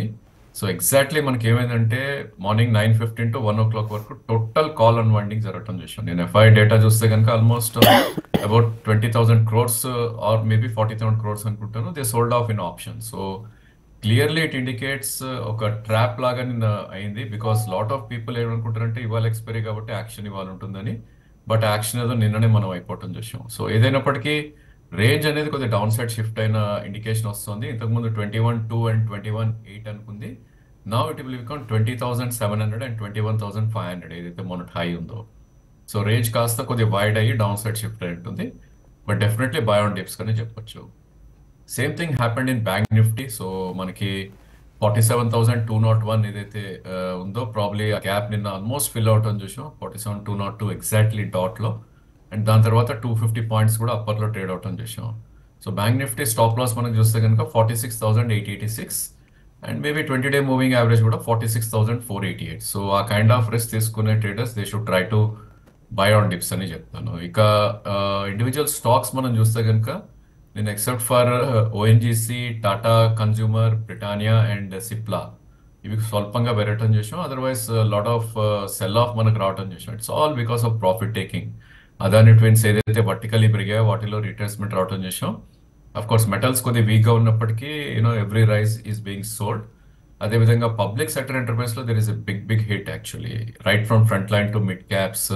సో ఎగ్జాక్ట్లీ మనకి ఏమైందంటే morning nine fifteen to one o'clock వరకు టోటల్ కాల్ అండ్ వైండింగ్ జరగటం చేసాం నేను ఎఫ్ఐ డేటా చూస్తే కనుక almost about twenty thousand crores or maybe forty thousand crores అనుకుంటాను they sold off in option so clearly it indicates ఒక ట్రాప్ లాగా నిన్న అయింది బికాస్ లాట్ ఆఫ్ పీపుల్ ఏమనుకుంటారంటే ఇవాళ ఎక్స్పైరీ కాబట్టి యాక్షన్ ఇవాళ ఉంటుందని బట్ యాక్షన్ ఏదో నిన్ననే మనం అయిపోవటం చూసాం సో ఏదైనప్పటికీ రేంజ్ అనేది కొద్దిగా డౌన్ సైడ్ షిఫ్ట్ అయిన ఇండికేషన్ వస్తుంది ఇంతకుముందు twenty one two and twenty one eight అనుకుంది నా it will become twenty thousand seven hundred and twenty one thousand five hundred ఏదైతే మొన్నటి హై ఉందో సో రేంజ్ కాస్త కొద్దిగా వైడ్ అయ్యి డౌన్ సైడ్ షిఫ్ట్ అయి ఉంటుంది but definitely buy on dips కానీ చెప్పొచ్చు same thing happened in Bank Nifty so మనకి forty seven thousand two nought one ఏదైతే ఆ, ఉందో ప్రాబ్లీ ఆ గ్యాప్ నిన్న ఆల్మోస్ట్ ఫిల్ అవుట్ అని చూసాం forty seven two nought two exactly డాట్లో అండ్ దాని తర్వాత టూ ఫిఫ్టీ పాయింట్స్ కూడా అప్పర్లో ట్రేడ్ అవుట్ అని చూసాం so Bank Nifty stop loss మనం చూస్తే కనుక forty six thousand eight eighty six and maybe twenty day moving average కూడా forty six thousand four eighty eight so ah kind of risk తీసుకునే traders they should try to buy on dips అని చెప్తాను ఇక ఇండివిజువల్ స్టాక్స్ మనం చూస్తే కనుక నేను except for ONGC Tata Consumer Britannia and Cipla ఇవి స్వల్పంగా పెరగటం చేసాం otherwise lot of cell of మనకు రావటం చేసాం it's all because of profit taking Adani twins ఏదైతే వర్టికలీ పెరిగాయో వాటిలో రిట్రేస్మెంట్ రావటం చేసాం అఫ్ కోర్స్ మెటల్స్ కొద్దిగా వీక్గా ఉన్నప్పటికీ you know every rise is being sold అదేవిధంగా పబ్లిక్ సెక్టర్ ఎంటర్ప్రైజ్ లో there is a big big hit actually right from front line to mid caps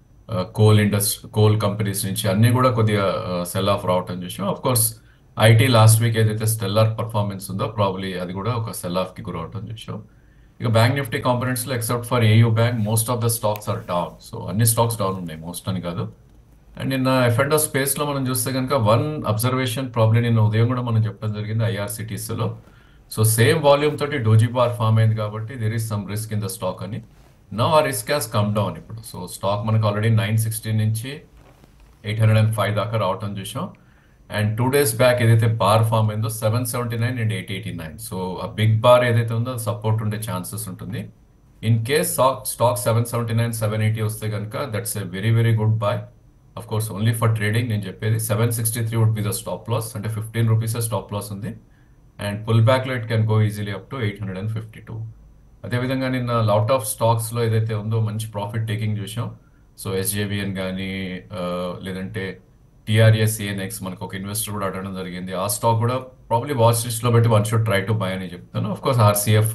coal industry coal companies నుంచి అన్ని కూడా కొద్దిగా సెల్ ఆఫ్ రావటం చూసాం of course IT last week ఏదైతే స్టెల్లార్ పర్ఫార్మెన్స్ ఉందో ప్రాబ్లీ అది కూడా ఒక సెల్ ఆఫ్ కి గురవటం చూసాం ఇక బ్యాంక్ నిఫ్టీ కాంపనెంట్స్ లో except for AU bank most of the stocks are down so అన్ని స్టాక్స్ డౌన్ ఉన్నాయి మోస్ట్ అని కాదు అండ్ నిన్న ఎఫ్ఎండో స్పేస్ లో మనం చూస్తే కనుక వన్ అబ్జర్వేషన్ ప్రాబ్లమ్ నిన్న ఉదయం కూడా మనం చెప్పడం జరిగింది ఐఆర్సిటీస్ లో సో సేమ్ వాల్యూమ్ తోటి డోజీ బార్ ఫామ్ అయింది కాబట్టి there is some risk in the stock అని నా ah risk has come down ఇప్పుడు సో స్టాక్ మనకు ఆల్రెడీ నైన్ సిక్స్టీన్ నుంచి ఎయిట్ హండ్రెడ్ అండ్ ఫైవ్ దాకా రావటం చూసాం అండ్ టూ డేస్ బ్యాక్ ఏదైతే బార్ ఫామ్ అయిందో seven seventy nine and eight eighty nine so ah big bar ఏదైతే ఉందో సపోర్ట్ ఉండే ఛాన్సెస్ ఉంటుంది in case stock stock seven seventy nine seven eighty వస్తే కనుక that's a very very good buy of course only for trading నేను చెప్పేది seven sixty three would be the stop loss అంటే ఫిఫ్టీన్ రూపీస్ స్టాప్ లాస్ ఉంది అండ్ పుల్ బ్యాక్లో it can go easily up to eight hundred and fifty two అదేవిధంగా నిన్న లాట్ ఆఫ్ స్టాక్స్లో ఏదైతే ఉందో మంచి ప్రాఫిట్ టేకింగ్ చూసాం సో ఎస్జేబిఎన్ కానీ లేదంటే టీఆర్ఎస్ సిఎన్ఎక్స్ మనకు ఒక ఇన్వెస్టర్ కూడా అడగడం జరిగింది ఆ స్టాక్ కూడా ప్రాబ్లీ వాచ్ లిస్ట్లో పెట్టి one should try to buy అని చెప్తాను of course RCF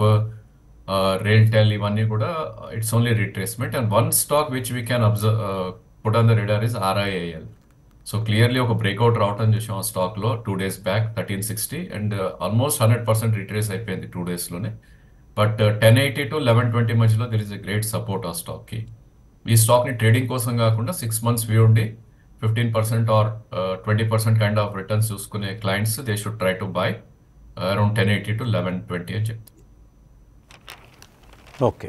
RailTel ఇవన్నీ కూడా it's only retracement and one stock which we can observe put on the radar is RIAL so clearly ఒక బ్రేక్అవుట్ రావటం చూసాం ఆ స్టాక్లో two days back thirteen sixty and almost hundred percent retrace అయిపోయింది టూ డేస్లోనే but ten eighty to eleven twenty మధ్యలో there is a great support ఆ స్టాక్కి ఈ స్టాక్ని ట్రేడింగ్ కోసం కాకుండా సిక్స్ మంత్స్ వ్యూ ఉండి fifteen percent or twenty percent kind of returns చూసుకునే clients they should try to buy around ten eighty to eleven twenty అని చెప్తాను ఓకే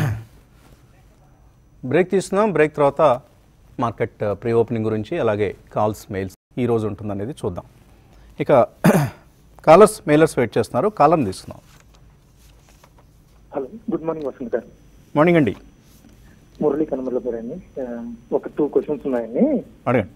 బ్రేక్ తీసుకుందాం బ్రేక్ తర్వాత మార్కెట్ ప్రీ ఓపెనింగ్ గురించి అలాగే కాల్స్ మెయిల్స్ ఈ రోజు ఉంటుందనేది చూద్దాం ఇక కాలర్స్ మెయిలర్స్ వెయిట్ చేస్తున్నారు కాలం తీసుకుందాం హలో గుడ్ మార్నింగ్ వసంత్ గారు మార్నింగ్ అండి మురళీ కనమలపురండి ఆ, ఒక టూ క్వశ్చన్స్ ఉన్నాయండి అడగండి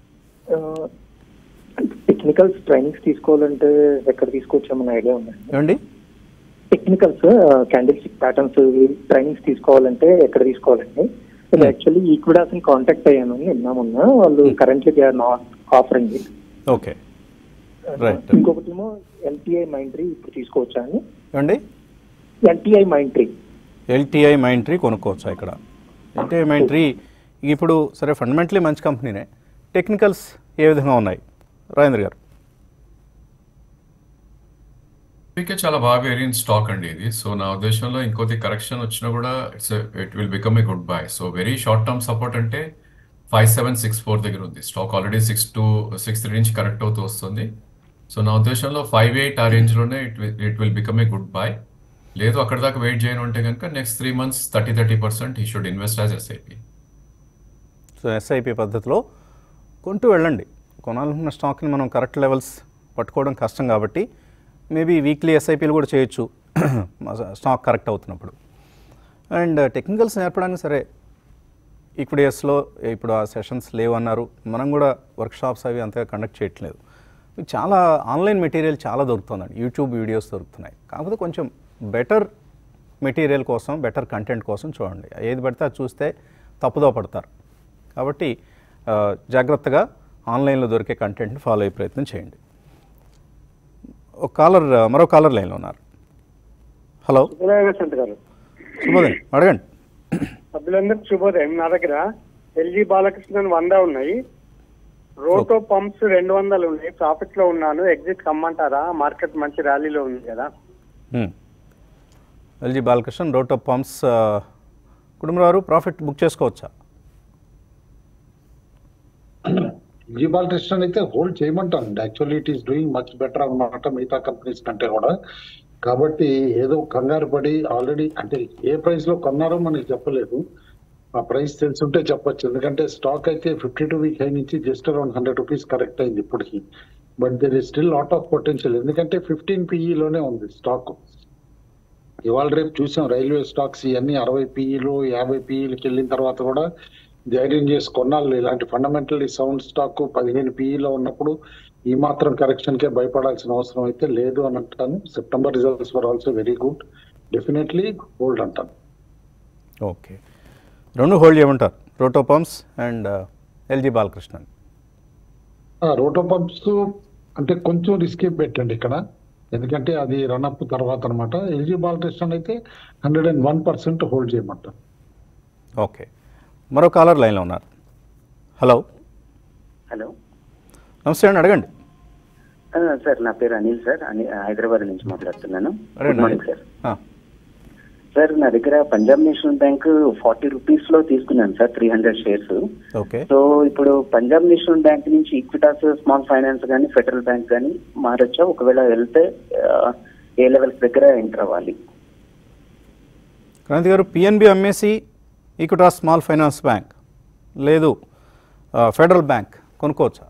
టెక్నికల్స్ ట్రైనింగ్స్ తీసుకోవాలంటే ఎక్కడ తీసుకోవచ్చామన్న ఐడియా ఉందండి ఏమండి టెక్నికల్స్ క్యాండిల్స్టిక్ ప్యాటర్న్స్ ట్రైనింగ్స్ తీసుకోవాలంటే ఎక్కడ తీసుకోవాలండి నేను యాక్చువల్లీ ఈక్విడాస్ ని కాంటాక్ట్ అయ్యాను నిన్న మొన్న వాళ్ళు currently they are not offering it okay Right. ఇంకొకటి ఏమో ఎల్టీఐ మైండ్ ట్రీ ఇప్పుడు తీసుకోవచ్చా అండి ఏమండి LTI Mindtree LTI Mindtree కొనుక్కోవచ్చా ఇక్కడ ఎల్టీఐ మైండ్ ట్రీ ఇప్పుడు సరే ఫండమెంటలీ మంచి కంపెనీనే టెక్నికల్స్ ఏ విధంగా ఉన్నాయి రాజేంద్ర గారు ఇప్పటికే చాలా బాగా పెరిగిన స్టాక్ అండి ఇది సో నా ఉద్దేశంలో ఇంకోటి కరెక్షన్ వచ్చినా కూడా it's it will become a good buy so very short term support అంటే ఫైవ్ సెవెన్ సిక్స్ ఫోర్ దగ్గర ఉంది stock already six two six three నుంచి కరెక్ట్ అవుతూ వస్తుంది సో నా ఉద్దేశంలో ఫైవ్ ఎయిట్ ఆ రేంజ్లోనే it it will become a good buy లేదు అక్కడ దాకా వెయిట్ చేయను అంటే కనుక next three months thirty thirty percent we should invest as SIP so SIP పద్ధతిలో కొంటూ వెళ్ళండి కొనాలనుకున్న స్టాక్ని మనం కరెక్ట్ లెవెల్స్ పట్టుకోవడం కష్టం కాబట్టి మేబీ వీక్లీ ఎస్ఐపీలు కూడా చేయొచ్చు స్టాక్ కరెక్ట్ అవుతున్నప్పుడు అండ్ టెక్నికల్స్ నేర్పడానికి సరే ఈక్విడియస్లో ఇప్పుడు ఆ సెషన్స్ లేవన్నారు మనం కూడా వర్క్షాప్స్ అవి అంతగా కండక్ట్ చేయట్లేదు మీకు చాలా ఆన్లైన్ మెటీరియల్ చాలా దొరుకుతుందండి యూట్యూబ్ వీడియోస్ దొరుకుతున్నాయి కాకపోతే కొంచెం బెటర్ మెటీరియల్ కోసం బెటర్ కంటెంట్ కోసం చూడండి ఏది పడితే అది చూస్తే తప్పుదో పడతారు కాబట్టి ఆ, జాగ్రత్తగా ఆన్లైన్లో దొరికే కంటెంట్ని ఫాలో అయ్యే ప్రయత్నం చేయండి ఒక కాలర్ మరో కాలర్ లైన్లో ఉన్నారు హలో శుభోదయం గారు శుభోదయం అడగండి సభ్యులందరికీ శుభోదయం నా దగ్గర ఎల్జీ బాలకృష్ణన్ వంద ఉన్నాయి రోటో పంప్స్ రెండు వందలు ఉన్నాయి ప్రాఫిట్ లో ఉన్నాను ఎగ్జిట్ కమ్మంటారా మార్కెట్ మంచి ర్యాలీలో ఉంది కదా LG Balakrishnan Roto Pumps Kutumbarao profit book చేసుకోవచ్చా జీ బాలకృష్ణన్ అయితే హోల్డ్ చేయమంటాను actually it is doing much better అన్నమాట మిగతా కంపెనీస్ కంటే కూడా కాబట్టి ఏదో కంగారు పడి ఆల్రెడీ అంటే ఏ ప్రైస్ లో కొన్నారో మనకి చెప్పలేదు ఆ ప్రైస్ తెలుసుంటే చెప్పొచ్చు ఎందుకంటే స్టాక్ అయితే ఫిఫ్టీ టూ వీక్ హై నుంచి just around hundred rupees correct అయింది ఇప్పటికి but there is still lot of potential ఎందుకంటే ఫిఫ్టీన్ లోనే ఉంది స్టాక్ ఇవాళ రేపు చూసాం రైల్వే స్టాక్స్ ఇవన్నీ అరవై పీఈలు యాభై పీఈలకి వెళ్ళిన తర్వాత కూడా ధైర్యం చేసి కొన్నాళ్ళు ఇలాంటి ఫండమెంటల్లీ సౌండ్ స్టాక్ పదిహేను పీఈలో ఉన్నప్పుడు ఈ మాత్రం కరెక్షన్ కే భయపడాల్సిన అవసరం అయితే లేదు అని అంటాను September results for also very good definitely hold అంటాను ఓకే రెండు హోల్డ్ చేయమంటారు Roto Pumps and LG Balakrishnan Roto Pumps అంటే కొంచెం రిస్క్ పెట్టండి ఇక్కడ ఎందుకంటే అది రన్అప్ తర్వాత అనమాట ఎల్జీ బాలకృష్ణ అయితే hundred and one percent hold చేయమంటారు ఓకే మరో కాలర్ లైన్లో ఉన్నారు హలో హలో నమస్తే అండి అడగండి ఆ, సార్ నా పేరు అనిల్ సార్ అని హైదరాబాద్ నుంచి మాట్లాడుతున్నాను గుడ్ అడగండి మార్నింగ్ సార్ ఆ, సార్ నా దగ్గర Punjab National Bank forty rupees లో తీసుకున్నాను sir three hundred shares okay so ఇప్పుడు పంజాబ్ నేషనల్ బ్యాంక్ నుంచి ఈక్విటాస్ స్మాల్ ఫైనాన్స్ కానీ ఫెడరల్ బ్యాంక్ కానీ మారొచ్చా ఒకవేళ వెళ్తే ఆ, ఏ లెవెల్స్ దగ్గర ఎంటర్ అవ్వాలి క్రాంతి గారు పిఎన్బి అమ్మేసి ఈక్విటాస్ స్మాల్ ఫైనాన్స్ బ్యాంక్ లేదు ఆ, ఫెడరల్ బ్యాంక్ కొనుక్కోవచ్చా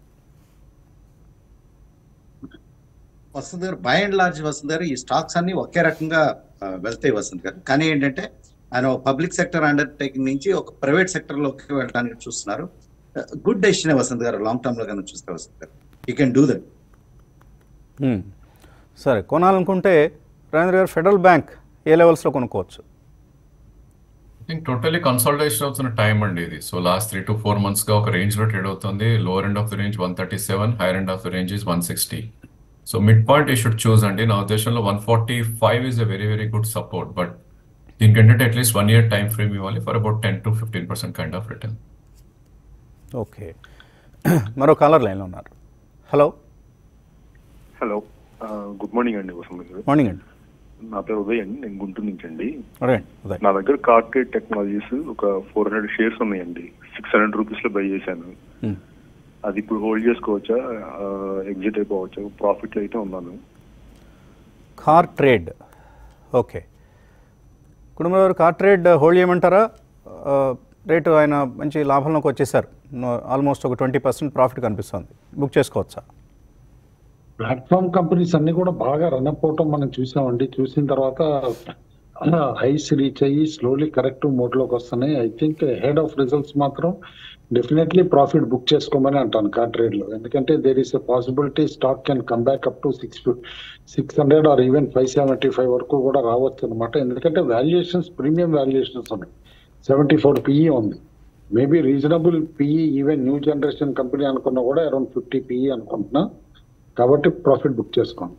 వసంత్ గారు బై అండ్ లార్జ్ వసంత్ గారు ఈ స్టాక్స్ అన్ని ఒకే రకంగా ఆ, వెళ్తాయి వసంత్ గారు కానీ ఏంటంటే ఆయన పబ్లిక్ సెక్టర్ అండర్టేకింగ్ నుంచి ఒక ప్రైవేట్ సెక్టర్ లోకి వెళ్ళడానికి చూస్తున్నారు గుడ్ డెసిషన్ వసంత్ గారు లాంగ్ టర్మ్ లో కనుక చూస్తే Vasant garu you can do that hmm. సరే కొనాలనుకుంటే రాజేంద్ర గారు ఫెడరల్ బ్యాంక్ ఏ లెవెల్స్లో కొనుక్కోవచ్చు ఐ థింక్ టోటలీ కన్సల్టేషన్ అవుతున్న టైం అండి ఇది so last three to four months గా ఒక రేంజ్ లో ట్రేడ్ అవుతుంది lower end of the range one thirty seven higher end of the range is one sixty so mid point we should choose అండి నా ఉద్దేశంలో one forty five is a very very good support but దీనికి ఏంటంటే at least one year time frame ఇవ్వాలి for about ten to fifteen percent kind of return okay మరో కాలర్ లైన్లో ఉన్నారు హలో హలో ఆ, గుడ్ మార్నింగ్ అండి వసంత్ గారు మార్నింగ్ అండి నా పేరు ఉదయ్ అండి నేను గుంటూరు నుంచి అండి అడగండి ఉదయ్ నా దగ్గర కార్టెడ్ టెక్నాలజీస్ ఒక ఫోర్ హండ్రెడ్ షేర్స్ ఉన్నాయండి సిక్స్ హండ్రెడ్ రూపీస్ లో బై చేశాను మ్మ్. అది ఇప్పుడు హోల్డ్ చేసుకోవచ్చా ఎగ్జిట్ అయిపోవచ్చా ప్రాఫిట్ అయితే ఉన్నాను CarTrade okay Kutumba CarTrade hold చేయమంటారా ఆ, రేటు ఆయన మంచి లాభంలోకి వచ్చేసారు ఆల్మోస్ట్ ఒక ట్వంటీ పర్సెంట్ ప్రాఫిట్ కనిపిస్తుంది బుక్ చేసుకోవచ్చా ప్లాట్ఫామ్ కంపెనీస్ అన్ని కూడా బాగా రన్అప్ అవటం మనం చూసామండి చూసిన తర్వాత హైస్ రీచ్ అయ్యి స్లోలీ కరెక్ట్ మోడ్ లోకి వస్తున్నాయి I think head of results మాత్రం డెఫినెట్లీ ప్రాఫిట్ బుక్ చేసుకోమని అంటాను కార్ ట్రేడ్ లో ఎందుకంటే there is a possibility stock can come back up to six six hundred or even five seventy five వరకు కూడా రావచ్చు అనమాట ఎందుకంటే వాల్యుయేషన్స్ ప్రీమియం వాల్యుయేషన్స్ ఉన్నాయి సెవెంటీ ఫోర్ పిఈ ఉంది maybe reasonable PE even new generation company అనుకున్నా కూడా అరౌండ్ ఫిఫ్టీ పిఈ అనుకుంటున్నా కాబట్టి ప్రాఫిట్ బుక్ చేసుకోండి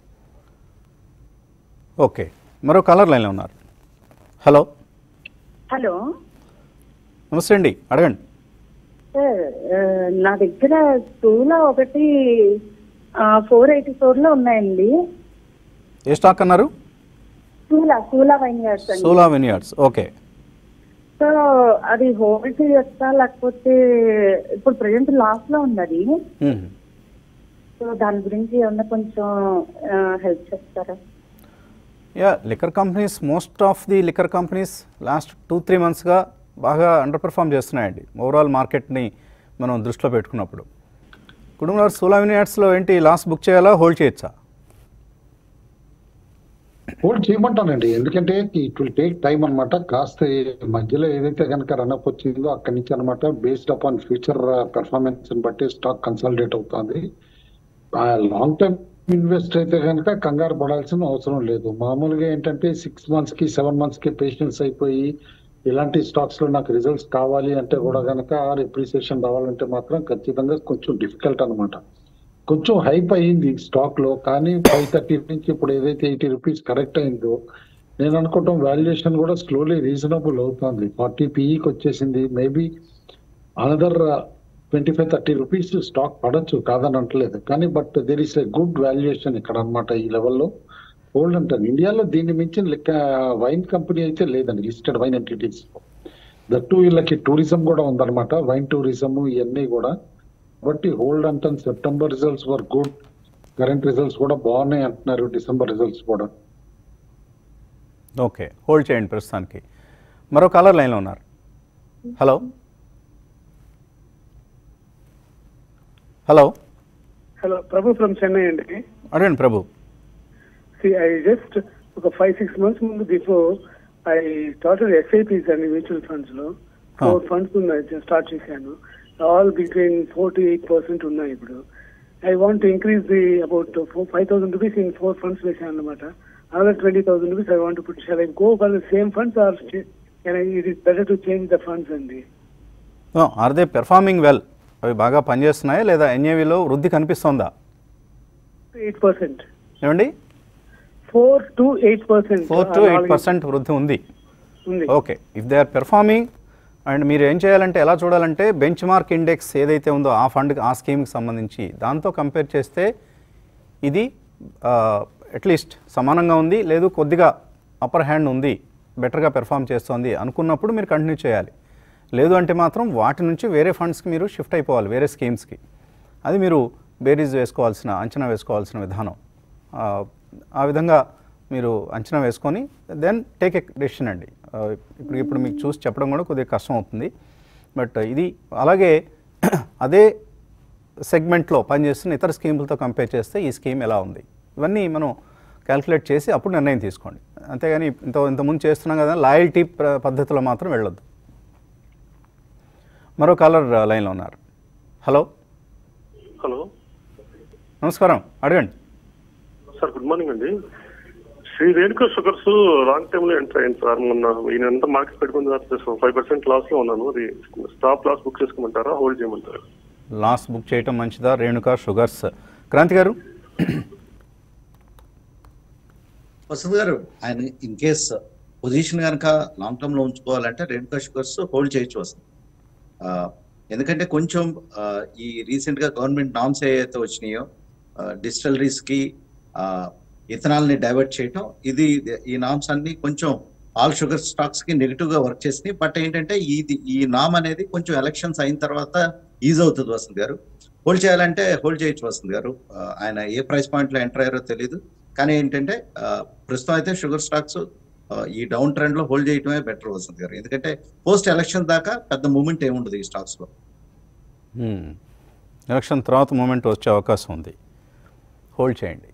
ఓకే మరో కాలర్ లైన్లో ఉన్నారు హలో హలో నమస్తే అండి అడగండి సార్ ఆ, నా దగ్గర స్టూలా ఒకటి ఫోర్ ఎయిటీ ఫోర్ లో ఉన్నాయండి ఏ స్టాక్ అన్నారు స్టూలా స్టూలా వైన్ యార్డ్స్ అండి సోలా వినియార్డ్స్ ఓకే సో అది హోల్డ్ చేయొచ్చా లేకపోతే ఇప్పుడు ప్రజెంట్ లాస్ లో ఉంది అది మ్మ్. సో దాని గురించి ఏమన్నా కొంచెం హెల్ప్ చేస్తారా yeah liquor companies most of the liquor companies last two three మంత్స్గా బాగా అండర్ పెర్ఫామ్ చేస్తున్నాయండి ఓవరాల్ మార్కెట్ని మనం దృష్టిలో పెట్టుకున్నప్పుడు కుటుంబ సోలా వినియార్డ్స్లో ఏంటి లాస్ బుక్ చేయాలా హోల్డ్ చేయొచ్చా హోల్డ్ చేయమంటానండి ఎందుకంటే ఇట్ విల్ టేక్ టైం అన్నమాట కాస్త ఈ మధ్యలో ఏదైతే కనుక రన్అప్ వచ్చిందో అక్కడి నుంచి అనమాట బేస్డ్ అపాన్ ఫ్యూచర్ పెర్ఫార్మెన్స్ బట్టి స్టాక్ కన్సాలిడేట్ అవుతుంది లాంగ్ టర్మ్ ఇన్వెస్ట్ అయితే కనుక కంగారు పడాల్సిన అవసరం లేదు మామూలుగా ఏంటంటే సిక్స్ మంత్స్ కి సెవెన్ మంత్స్ కి పేషెన్స్ అయిపోయి ఇలాంటి స్టాక్స్ లో నాకు రిజల్ట్స్ కావాలి అంటే కూడా కనుక ఆర్ ఎప్రిసియేషన్ రావాలంటే మాత్రం ఖచ్చితంగా కొంచెం డిఫికల్ట్ అన్నమాట కొంచెం హైప్ అయ్యింది స్టాక్ లో కానీ ఫైవ్ థర్టీ నుంచి ఇప్పుడు ఏదైతే ఎయిటీ రూపీస్ కరెక్ట్ అయిందో నేను అనుకోవటం వాల్యుయేషన్ కూడా స్లోలీ రీజనబుల్ అవుతుంది ఫార్టీ పీఈకి వచ్చేసింది maybe another twenty five thirty rupees stock పడచ్చు కాదని అంటలేదు కానీ but there is a good valuation ఇక్కడ అన్నమాట ఈ లెవెల్లో హోల్డ్ అంటారు ఇండియాలో దీన్ని మించిన లెక్క వైన్ కంపెనీ అయితే లేదండి లిస్టెడ్ వైన్ ఎంటిటీస్ దట్టు వీళ్ళకి టూరిజం కూడా ఉందన్నమాట వైన్ టూరిజం ఇవన్నీ కూడా కాబట్టి హోల్డ్ అంటాను September results very good current results కూడా బాగున్నాయి అంటున్నారు డిసెంబర్ రిజల్ట్స్ కూడా ఓకే హోల్డ్ చేయండి ప్రస్తుతానికి మరో కాలర్ లైన్లో ఉన్నారు hello hello hello Prabhu from Chennai అండి అడగండి ప్రభు ఐ జస్ట్ ఒక ఫైవ్ సిక్స్ మంత్స్ ముందు బిఫోర్ ఐ స్టార్టెడ్ ఎస్ఐపీస్ అండి మ్యూచువల్ ఫండ్స్ లో ఫోర్ ఫండ్స్ ఉన్నాయి స్టార్ట్ చేశాను all between four to eight percent ఉన్నాయి ఇప్పుడు I want increase the about five thousand rupees in four funds వేసాను అనమాట another twenty thousand rupees I want put shall I go for the same funds or it is better to change the funds అండి ఆర్ దే పెర్ఫార్మింగ్ వెల్ అవి బాగా పనిచేస్తున్నాయా లేదా ఎన్ఏవిలో వృద్ధి కనిపిస్తోందా ఎయిట్ పర్సెంట్ ఏమండి four to eight percent four to eight percent వృద్ధి ఉంది ఉంది okay if they are performing and మీరు ఏం చేయాలంటే ఎలా చూడాలంటే బెంచ్ మార్క్ ఇండెక్స్ ఏదైతే ఉందో ఆ ఫండ్ ఆ స్కీమ్కి సంబంధించి దాంతో కంపేర్ చేస్తే ఇది అట్లీస్ట్ సమానంగా ఉంది లేదు కొద్దిగా అప్పర్ హ్యాండ్ ఉంది బెటర్గా పెర్ఫామ్ చేస్తోంది అనుకున్నప్పుడు మీరు కంటిన్యూ చేయాలి లేదు అంటే మాత్రం వాటి నుంచి వేరే ఫండ్స్కి మీరు షిఫ్ట్ అయిపోవాలి వేరే స్కీమ్స్కి అది మీరు బేరీజ్ వేసుకోవాల్సిన అంచనా వేసుకోవాల్సిన విధానం ఆ, ఆ విధంగా మీరు అంచనా వేసుకొని దెన్ టేక్ ఎ డెసిషన్ అండి ఆ, ఇప్పుడు ఇప్పుడు మీకు చూసి చెప్పడం కూడా కొద్దిగా కష్టం అవుతుంది బట్ ఇది అలాగే అదే సెగ్మెంట్లో పనిచేస్తున్న ఇతర స్కీములతో కంపేర్ చేస్తే ఈ స్కీమ్ ఎలా ఉంది ఇవన్నీ మనం క్యాల్కులేట్ చేసి అప్పుడు నిర్ణయం తీసుకోండి అంతేగాని ఇంత ఇంతకుముందు చేస్తున్నాం కదా లాయల్టీ ప్ర- పద్ధతిలో మాత్రం వెళ్ళొద్దు మరో కాలర్ లైన్లో ఉన్నారు హలో హలో నమస్కారం అడగండి సార్ గుడ్ మార్నింగ్ అండి Shri Renuka Sugars long time లో ఎంటర్ అయింది సార్ మొన్న ఈయన ఎంత మార్కెట్ పెట్టుకుని ఫైవ్ పర్సెంట్ లాస్ లో ఉన్నాను అది స్టాప్ లాస్ బుక్ చేసుకోమంటారా హోల్డ్ చేయమంటారా లాస్ బుక్ చేయటం మంచిదా రేణుకా షుగర్స్ క్రాంతి గారు వసంత్ గారు ఆయన ఇన్ కేస్ పొజిషన్ కనుక లాంగ్ టర్మ్ లో ఉంచుకోవాలంటే రేణుకా షుగర్స్ హోల్డ్ చేయొచ్చు వస్తుంది ఆ, ఎందుకంటే కొంచెం ఆ, ఈ రీసెంట్ గా గవర్నమెంట్ నామ్స్ ఏవైతే వచ్చినాయో డిజిటలరీస్ కి ఇథనాల్ ని డైవర్ట్ చేయటం ఇది ఈ నామ్స్ అన్ని కొంచెం ఆల్ షుగర్ స్టాక్స్ కి నెగిటివ్ గా వర్క్ చేసినాయి బట్ ఏంటంటే ఇది ఈ నామ్ అనేది కొంచెం ఎలక్షన్స్ అయిన తర్వాత ఈజ్ అవుతుంది వసంత్ గారు హోల్డ్ చేయాలంటే హోల్డ్ చేయొచ్చు వసంత్ గారు ఆ, ఆయన ఏ ప్రైస్ పాయింట్ లో ఎంటర్ అయ్యారో తెలియదు కానీ ఏంటంటే ఆ, ప్రస్తుతం అయితే షుగర్ స్టాక్స్ ఆ, ఈ డౌన్ ట్రెండ్ లో హోల్డ్ చేయడమే బెటర్ వసంత్ గారు ఎందుకంటే పోస్ట్ ఎలక్షన్ దాకా పెద్ద మూమెంట్ ఏముండదు ఈ స్టాక్స్ లో హ్మ్. ఎలక్షన్ తర్వాత మూమెంట్ వచ్చే అవకాశం ఉంది హోల్డ్ చేయండి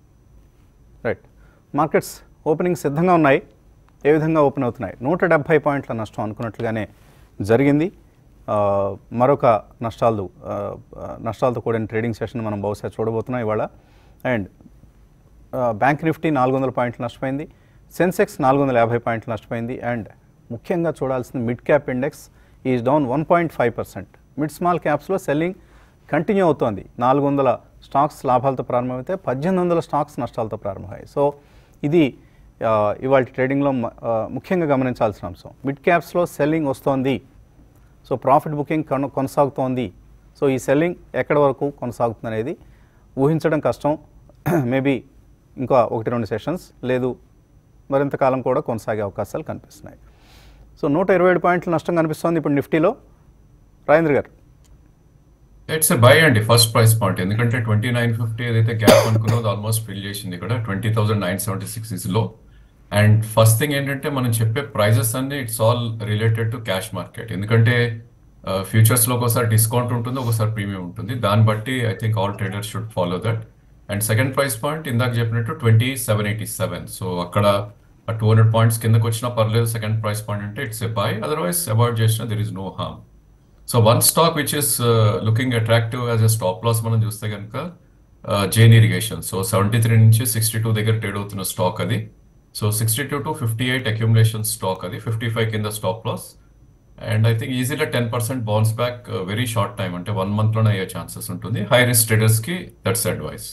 రైట్ మార్కెట్స్ ఓపెనింగ్ సిద్ధంగా ఉన్నాయి ఏ విధంగా ఓపెన్ అవుతున్నాయి నూట డెబ్భై పాయింట్ల నష్టం అనుకున్నట్లుగానే జరిగింది ఆ, మరొక నష్టాలు ఆ, ఆ, నష్టాలతో కూడిన ట్రేడింగ్ సెషన్ మనం బహుశా చూడబోతున్నాం ఇవాళ అండ్ ఆ, బ్యాంక్ నిఫ్టీ నాలుగు వందల పాయింట్లు నష్టపోయింది సెన్సెక్స్ నాలుగు వందల యాభై పాయింట్లు నష్టపోయింది అండ్ ముఖ్యంగా చూడాల్సిన mid cap index is down one point five percent mid small క్యాప్స్లో సెల్లింగ్ కంటిన్యూ అవుతోంది నాలుగు వందల స్టాక్స్ లాభాలతో ప్రారంభమైతే పద్దెనిమిది వందల స్టాక్స్ నష్టాలతో ప్రారంభమయ్యాయి సో ఇది ఇవాళ ట్రేడింగ్లో మ- ఆ, ముఖ్యంగా గమనించాల్సిన అంశం మిడ్ క్యాప్స్లో సెల్లింగ్ వస్తోంది సో ప్రాఫిట్ బుకింగ్ కొన కొనసాగుతోంది సో ఈ సెల్లింగ్ ఎక్కడి వరకు కొనసాగుతుంది అనేది ఊహించడం కష్టం మేబీ ఇంకా ఒకటి రెండు సెషన్స్ లేదు మరింత కాలం కూడా కొనసాగే అవకాశాలు కనిపిస్తున్నాయి సో నూట ఇరవై ఏడు పాయింట్ల నష్టం కనిపిస్తోంది ఇప్పుడు నిఫ్టీలో రాజేంద్ర గారు ఇట్స్ ఎ బై అండి ఫస్ట్ ప్రైస్ పాయింట్ ఎందుకంటే ట్వంటీ నైన్ ఫిఫ్టీ ఏదైతే గ్యాప్ అనుకున్నదో ఆల్మోస్ట్ ఫిల్ చేసింది ఇక్కడ twenty thousand nine seventy six is low and first thing ఏంటంటే మనం చెప్పే ప్రైజెస్ అన్ని it's all related to cash market ఎందుకంటే ఫ్యూచర్స్ లో ఒకసారి డిస్కౌంట్ ఉంటుంది ఒకసారి ప్రీమియం ఉంటుంది దాన్ని బట్టి I think all traders should follow that and second price point ఇందాక చెప్పినట్టు twenty seven eighty seven so అక్కడ టూ హండ్రెడ్ పాయింట్స్ కిందకు వచ్చినా పర్లేదు సెకండ్ ప్రైస్ పాయింట్ అంటే it's a buy otherwise avoid చేసినా there is no harm so one stock which is looking attractive as a stop loss మనం చూస్తే కనుక Jain Irrigation so seventy three నుంచి సిక్స్టీ టూ దగ్గర ట్రేడ్ అవుతున్న స్టాక్ అది so sixty two to fifty eight accumulation stock అది ఫిఫ్టీ ఫైవ్ కింద stop loss and I think ఈజీగా ten percent bounce back very short time అంటే వన్ మంత్లోనే అయ్యే ఛాన్సెస్ ఉంటుంది హై రిస్క్ ట్రేడర్స్కి దట్స్ అడ్వైస్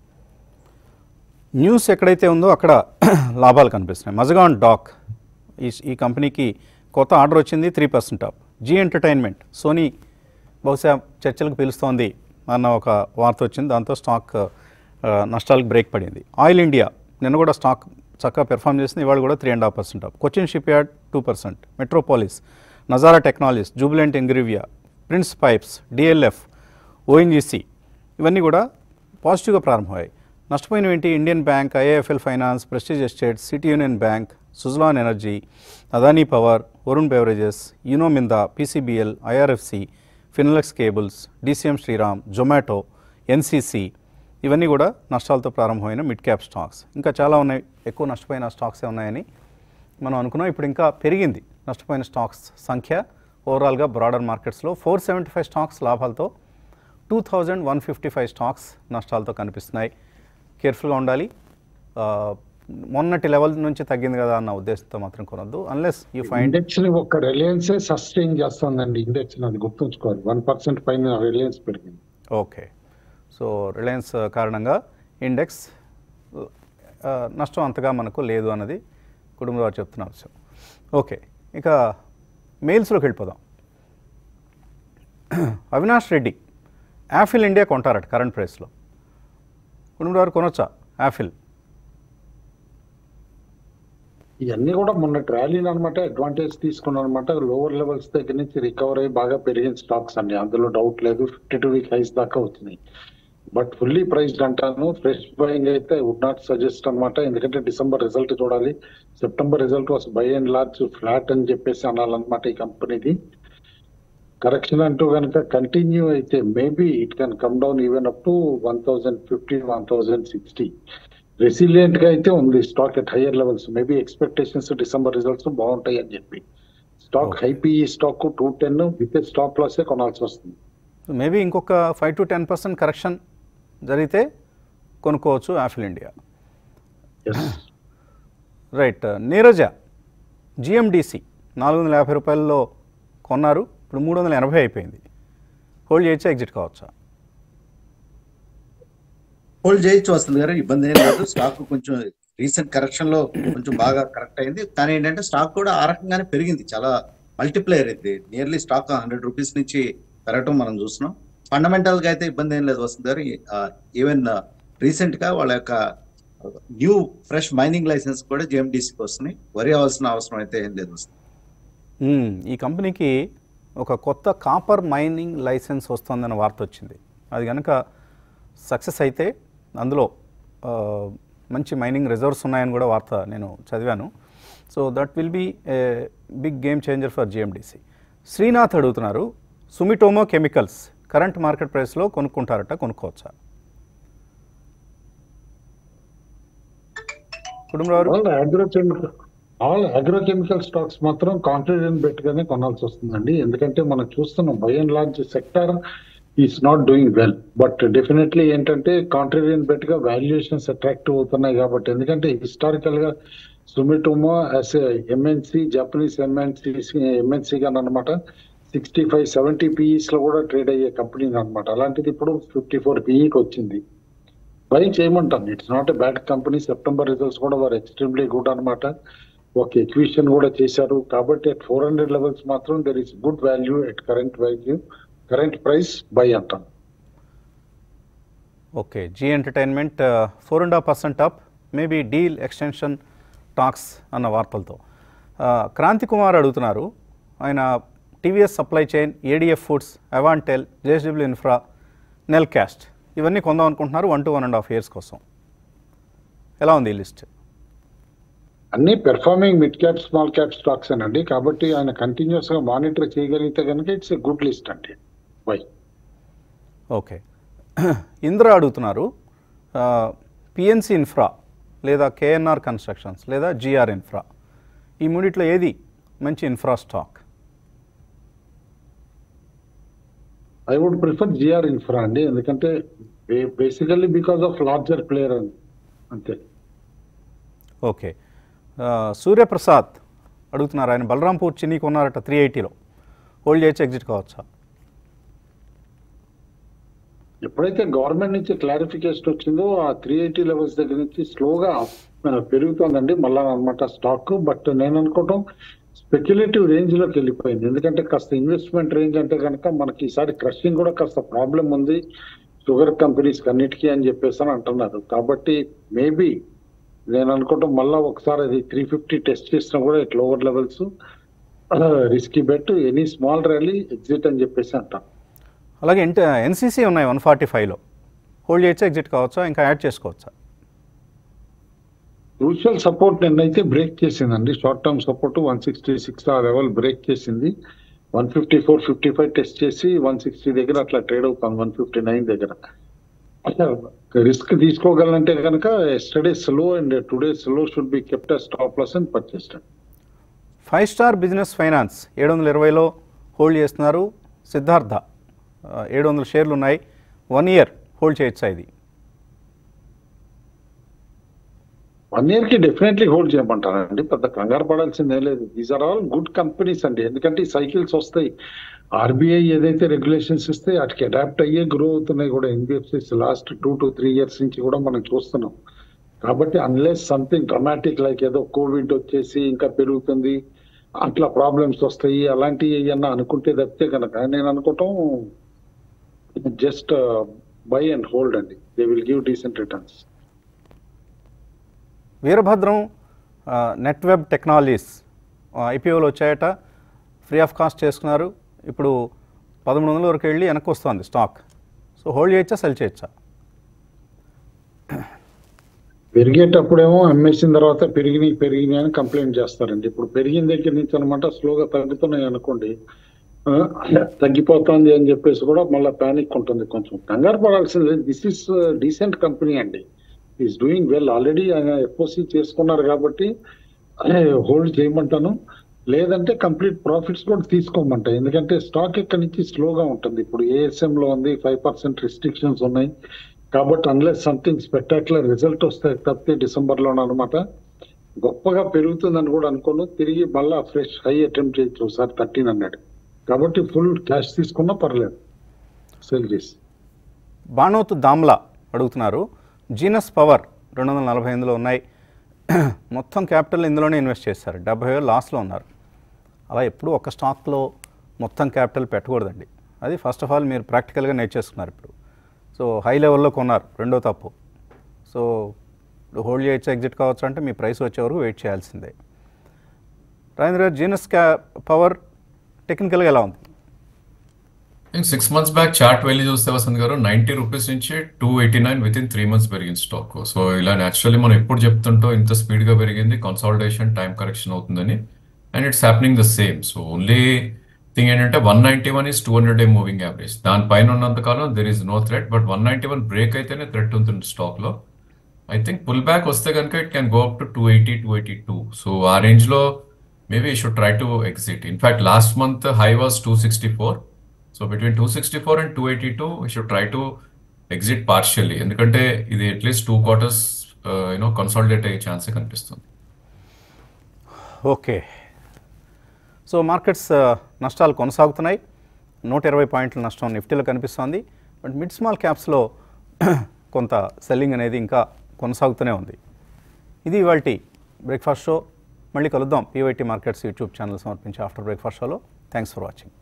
న్యూస్ ఎక్కడైతే ఉందో అక్కడ లాభాలు కనిపిస్తున్నాయి మజగాన్ డాక్ ఈ ఈ కంపెనీకి కొత్త ఆర్డర్ వచ్చింది three percent of Zee Entertainment Sony బహుశా చర్చలకు పిలుస్తోంది అన్న ఒక వార్త వచ్చింది దాంతో స్టాక్ ఆ, నష్టాలకు బ్రేక్ పడింది ఆయిల్ ఇండియా నిన్న కూడా స్టాక్ చక్కగా పెర్ఫామ్ చేసింది ఇవాళ కూడా three and half percent of Cochin shipyard two percent Metropolis Nazara technologies Jubilant Ingrevia Prince Pipes DLF ONGC ఇవన్నీ కూడా పాజిటివ్గా ప్రారంభమయ్యాయి నష్టపోయినవి ఏంటి Indian bank IIFL finance Prestige Estates City Union Bank Suzlon energy Adani power Varun beverages Uno Minda PCBL IRFC Finolex cables DCM Shriram Zomato NCC ఇవన్నీ కూడా నష్టాలతో ప్రారంభమైన మిడ్ క్యాప్ స్టాక్స్ ఇంకా చాలా ఉన్నాయి ఎక్కువ నష్టపోయిన స్టాక్సే ఉన్నాయని మనం అనుకున్నాం ఇప్పుడు ఇంకా పెరిగింది నష్టపోయిన స్టాక్స్ సంఖ్య ఓవరాల్గా బ్రాడర్ మార్కెట్స్లో ఫోర్ సెవెంటీ ఫైవ్ స్టాక్స్ లాభాలతో two thousand one fifty five stocks నష్టాలతో కనిపిస్తున్నాయి కేర్ఫుల్గా ఉండాలి ఆ, మొన్నటి లెవెల్ నుంచి తగ్గింది కదా అన్న ఉద్దేశంతో మాత్రం కొనొద్దు అన్లెస్ యూ ఫైండ్ ఇండెక్స్ ని ఒక్క రిలయన్సే సస్టైన్ చేస్తుందండి ఇండెక్స్ అది గుర్తుంచుకోవాలి వన్ పర్సెంట్ పైన రిలయన్స్ పెరిగింది ఓకే సో రిలయన్స్ కారణంగా ఇండెక్స్ ఆ, నష్టం అంతగా మనకు లేదు అన్నది కుటుంబరావు చెప్తున్న అంశం ఓకే ఇక మెయిల్స్లోకి వెళ్ళిపోదాం అవినాష్ రెడ్డి యాఫిల్ ఇండియా కొంటారట కరెంట్ ప్రైస్లో కుటుంబరావు కొనొచ్చా యాఫిల్ ఇవన్నీ కూడా మొన్న ర్యాలీలు అనమాట అడ్వాంటేజ్ తీసుకున్నాను అనమాట లోవర్ లెవెల్స్ దగ్గర నుంచి రికవర్ అయ్యి బాగా పెరిగిన స్టాక్స్ అండి అందులో డౌట్ లేదు ఫిఫ్టీ టూ వీక్ హైస్ దాకా వచ్చినాయి బట్ ఫుల్లీ ప్రైస్డ్ అంటాను ఫ్రెష్ బయింగ్ అయితే వుడ్ నాట్ సజెస్ట్ అన్నమాట ఎందుకంటే డిసెంబర్ రిజల్ట్ చూడాలి September result was by and large flat అని చెప్పేసి అనాలన్నమాట ఈ కంపెనీది కరెక్షన్ అంటూ కనుక కంటిన్యూ అయితే maybe it can come down even up to one thousand fifty one thousand sixty resilient గా అయితే ఉంది stock at higher levels maybe expectations December results బాగుంటాయి అని చెప్పి stock high PE stock two ten with stop లాసే కొనాల్సి వస్తుంది మేబీ ఇంకొక five to ten percent correction జరిగితే కొనుక్కోవచ్చు Affle India right Neeraja GMDC నాలుగు వందల యాభై రూపాయల్లో కొన్నారు ఇప్పుడు మూడు వందల ఎనభై అయిపోయింది హోల్డ్ చేయొచ్చా ఎగ్జిట్ కావచ్చా హోల్డ్ చేయొచ్చు వస్తుంది గారు ఇబ్బంది ఏం లేదు స్టాక్ కొంచెం రీసెంట్ కరెక్షన్ లో కొంచెం బాగా కరెక్ట్ అయింది కానీ ఏంటంటే స్టాక్ కూడా ఆ రకంగానే పెరిగింది చాలా మల్టిప్లేయర్ ఇది నియర్లీ స్టాక్ హండ్రెడ్ రూపీస్ నుంచి పెరగటం మనం చూస్తున్నాం ఫండమెంటల్ గా అయితే ఇబ్బంది ఏం లేదు వస్తుంది గారు ఈవెన్ రీసెంట్ గా వాళ్ళ యొక్క న్యూ ఫ్రెష్ మైనింగ్ లైసెన్స్ కూడా జిఎండిసికి వస్తున్నాయి వరి అవ్వాల్సిన అవసరం అయితే ఏం లేదు వస్తుంది మ్మ్. ఈ కంపెనీకి ఒక కొత్త కాపర్ మైనింగ్ లైసెన్స్ వస్తుందన్న వార్త వచ్చింది అది కనుక సక్సెస్ అయితే అందులో ఆ, మంచి మైనింగ్ రిజర్వ్స్ ఉన్నాయని కూడా వార్త నేను చదివాను so that will be a big game changer for GMDC Srinath అడుగుతున్నారు సుమిటోమో కెమికల్స్ కరెంట్ మార్కెట్ ప్రైస్లో కొనుక్కుంటారట కొనుక్కోవచ్చా Kutumbarao all agrochemical all agrochemical stocks మాత్రం కాన్ఫిడెంట్ పెట్టుగానే కొనాల్సి వస్తుందండి ఎందుకంటే మనం చూస్తున్నాం by and large sector is not doing well but definitely ఏంటంటే కాంట్రిబ్యూషన్ బెట్గా వాల్యుయేషన్స్ అట్రాక్టివ్ అవుతున్నాయి కాబట్టి ఎందుకంటే హిస్టారికల్ గా Sumitomo as MNC Japanese MNC MNC గాని అనమాట సిక్స్టీ ఫైవ్ సెవెంటీ పీఈస్ లో కూడా ట్రేడ్ అయ్యే కంపెనీ అనమాట అలాంటిది ఇప్పుడు ఫిఫ్టీ ఫోర్ పీఈకి వచ్చింది బై చేయమంటాను it's not a bad company September results కూడా వారు ఎక్స్ట్రీమ్లీ గుడ్ అనమాట ఒక ఎక్విషన్ కూడా చేశారు కాబట్టి అట్ ఫోర్ హండ్రెడ్ లెవెల్స్ మాత్రం there is good value at current value current price buy అంటాను okay Zee Entertainment four and half percent up maybe deal extension talks అన్న వార్తలతో ఆ, క్రాంతి కుమార్ అడుగుతున్నారు ఆయన TVS supply chain ADF Foods Avantel JSW Infra Nelcast ఇవన్నీ కొందాం అనుకుంటున్నారు one to one and half years కోసం ఎలా ఉంది ఈ లిస్ట్ అన్ని performing mid cap small cap stocks అండి కాబట్టి ఆయన కంటిన్యూస్ గా మానిటర్ చేయగలిగితే కనుక ఇట్స్ ఎ గుడ్ లిస్ట్ అండి బై ఓకే ఇంద్ర అడుగుతున్నారు పిఎన్సి ఇన్ఫ్రా లేదా కేఎన్ఆర్ కన్స్ట్రక్షన్స్ లేదా జిఆర్ ఇన్ఫ్రా ఈ మూడిట్లో ఏది మంచి infra stock I would prefer GR Infra అండి ఎందుకంటే basically because of larger player అని అంతే ఓకే ఆ, సూర్యప్రసాద్ అడుగుతున్నారు ఆయన బలరాంపూర్ చిన్ని కొన్నారట త్రీ ఎయిటీలో హోల్డ్ చేయొచ్చు ఎగ్జిట్ కావచ్చా ఎప్పుడైతే గవర్నమెంట్ నుంచి క్లారిఫికేషన్ వచ్చిందో ఆ త్రీ ఎయిటీ లెవెల్స్ దగ్గర నుంచి స్లోగా పెరుగుతోందండి మళ్ళా అనమాట స్టాక్ బట్ నేను అనుకోవటం స్పెక్యులేటివ్ రేంజ్ లోకి వెళ్ళిపోయింది ఎందుకంటే కాస్త ఇన్వెస్ట్మెంట్ రేంజ్ అంటే కనుక మనకి ఈసారి క్రషింగ్ కూడా కాస్త ప్రాబ్లం ఉంది షుగర్ కంపెనీస్ అన్నిటికీ అని చెప్పేసి అని అంటున్నారు కాబట్టి మేబీ నేను అనుకోవటం మళ్ళా ఒకసారి అది త్రీ ఫిఫ్టీ టెస్ట్ చేసినా కూడా it lower levels risky bet any small rally exit అని చెప్పేసి అంటాం అలాగే ఎన్ ఎన్సీసీ ఉన్నాయి వన్ ఫార్టీ ఫైవ్లో హోల్డ్ చేయొచ్చా ఎగ్జిట్ కావచ్చా ఇంకా యాడ్ చేసుకోవచ్చా క్రూషియల్ సపోర్ట్ నిన్నైతే బ్రేక్ చేసిందండి short term support one sixty six ఆ లెవెల్ బ్రేక్ చేసింది one fifty four fifty five test చేసి వన్ సిక్స్టీ దగ్గర అట్లా ట్రేడ్ అవుతాం వన్ ఫిఫ్టీ నైన్ దగ్గర రిస్క్ తీసుకోగలంటే కనుక yesterday slow and today slow should be kept stop loss and purchased five star business finance ఏడు వందల ఇరవైలో హోల్డ్ చేస్తున్నారు సిద్ధార్థ ఏడు వందల షేర్లు ఉన్నాయి వన్ ఇయర్ హోల్డ్ చేయొచ్చా ఇది వన్ ఇయర్ కి డెఫినెట్లీ హోల్డ్ చేయమంటారండి పెద్ద కంగారు పడాల్సిందే లేదు these are all good companies అండి ఎందుకంటే ఈ సైకిల్స్ వస్తాయి ఆర్బీఐ ఏదైతే రెగ్యులేషన్స్ ఇస్తే వాటికి అడాప్ట్ అయ్యే గ్రో అవుతున్నాయి కూడా NBFCs last two to three years నుంచి కూడా మనం చూస్తున్నాం కాబట్టి అన్లెస్ సంథింగ్ డ్రమాటిక్ లైక్ ఏదో కోవిడ్ వచ్చేసి ఇంకా పెరుగుతుంది అట్లా ప్రాబ్లమ్స్ వస్తాయి అలాంటివి ఏమన్నా అనుకుంటే తప్పితే కనుక నేను అనుకోవటం జస్ట్ బై అండ్ హోల్డ్ అండి they will give decent returns Veerabhadram ఆ, నెట్ వెబ్ టెక్నాలజీస్ ఐపీఓలు వచ్చాయట ఫ్రీ ఆఫ్ కాస్ట్ చేసుకున్నారు ఇప్పుడు పదమూడు వందల వరకు వెళ్ళి వెనక్కి వస్తుంది స్టాక్ సో హోల్డ్ చేయొచ్చా సెల్ చేయొచ్చా పెరిగేటప్పుడేమో అమ్మేసిన తర్వాత పెరిగినాయి పెరిగినాయి అని కంప్లైంట్ చేస్తారండి ఇప్పుడు పెరిగిన దగ్గర నుంచి అనమాట స్లోగా తగ్గుతున్నాయి అనుకోండి ఆ, తగ్గిపోతుంది అని చెప్పేసి కూడా మళ్ళీ ప్యానిక్ ఉంటుంది కొంచెం కంగారు పడాల్సింది దిస్ ఇస్ డీసెంట్ కంపెనీ అండి ఈస్ డూయింగ్ వెల్ ఆల్రెడీ ఆయన ఎఫ్ఓసి చేసుకున్నారు కాబట్టి హోల్డ్ చేయమంటాను లేదంటే కంప్లీట్ ప్రాఫిట్స్ కూడా తీసుకోమంటా ఎందుకంటే స్టాక్ ఇక్కడి నుంచి స్లోగా ఉంటుంది ఇప్పుడు ఏఎస్ఎం లో ఉంది ఫైవ్ పర్సెంట్ రిస్ట్రిక్షన్స్ ఉన్నాయి కాబట్టి అన్లెస్ సంథింగ్ స్పెక్టాక్యులర్ రిజల్ట్ వస్తాయి తప్పితే డిసెంబర్ లో అనమాట గొప్పగా పెరుగుతుందని కూడా అనుకోను తిరిగి మళ్ళా ఫ్రెష్ హై అటెంప్ట్ చేయొచ్చు ఒకసారి థర్టీన్ హండ్రెడ్ కాబట్టి ఫుల్ క్యాష్ తీసుకున్నా పర్లేదు సెల్ చేసి బాణోతు దామ్లా అడుగుతున్నారు జీనస్ పవర్ రెండు వందల నలభై ఎనిమిదిలో ఉన్నాయి మొత్తం క్యాపిటల్ ఇందులోనే ఇన్వెస్ట్ చేశారు డెబ్బై వేలు లాస్లో ఉన్నారు అలా ఎప్పుడు ఒక స్టాక్లో మొత్తం క్యాపిటల్ పెట్టకూడదండి అది ఫస్ట్ ఆఫ్ ఆల్ మీరు ప్రాక్టికల్గా నేర్చేసుకున్నారు ఇప్పుడు సో హై లెవెల్లో కొన్నారు రెండో తప్పు సో ఇప్పుడు హోల్డ్ చేయొచ్చు ఎగ్జిట్ కావచ్చు అంటే మీ ప్రైస్ వచ్చే వరకు వెయిట్ చేయాల్సిందే రాజేంద్ర గారు జీనస్ క్యా పవర్ టెక్నికల్గా ఎలా ఉంది సిక్స్ మంత్స్ బ్యాక్ చార్ట్ వెళ్ళి చూస్తే వసంత్ గారు నైన్టీ రూపీస్ నుంచి two eighty nine with in three months పెరిగింది స్టాక్ సో ఇలా యాక్చువల్లీ మనం ఎప్పుడు చెప్తుంటాం ఇంత స్పీడ్ గా పెరిగింది కన్సాలిడేషన్ టైం కరెక్షన్ అవుతుందని and it's happening the same so only thing ఏంటంటే one ninety one is two hundred day moving average దానిపైన ఉన్నంత కాలం there is no threat but one ninety one break అయితేనే థ్రెట్ ఉంటుంది స్టాక్ లో ఐ థింక్ పుల్ బ్యాక్ వస్తే కనుక it can go up to two eighty two eighty two so ఆ రేంజ్ లో మేబీ ఈ should try to exit in fact last month high was two sixty four so between two sixty four and two eighty two we should try to exit partially ఎందుకంటే ఇది at least two quarters you know consolidate అయ్యే ఛాన్సే కనిపిస్తుంది ఓకే సో మార్కెట్స్ ఆ, నష్టాలు కొనసాగుతున్నాయి నూట ఇరవై పాయింట్ల నష్టం నిఫ్టీలో కనిపిస్తోంది బట్ మిడ్ స్మాల్ క్యాప్స్లో కొంత సెల్లింగ్ అనేది ఇంకా కొనసాగుతూనే ఉంది ఇది ఇవాళ బ్రేక్ఫాస్ట్ షో మళ్ళీ కలుద్దాం పీవైటీ మార్కెట్స్ యూట్యూబ్ ఛానల్ సమర్పించే ఆఫ్టర్ బ్రేక్ఫాస్ట్ షోలో థ్యాంక్స్ ఫర్ వాచింగ్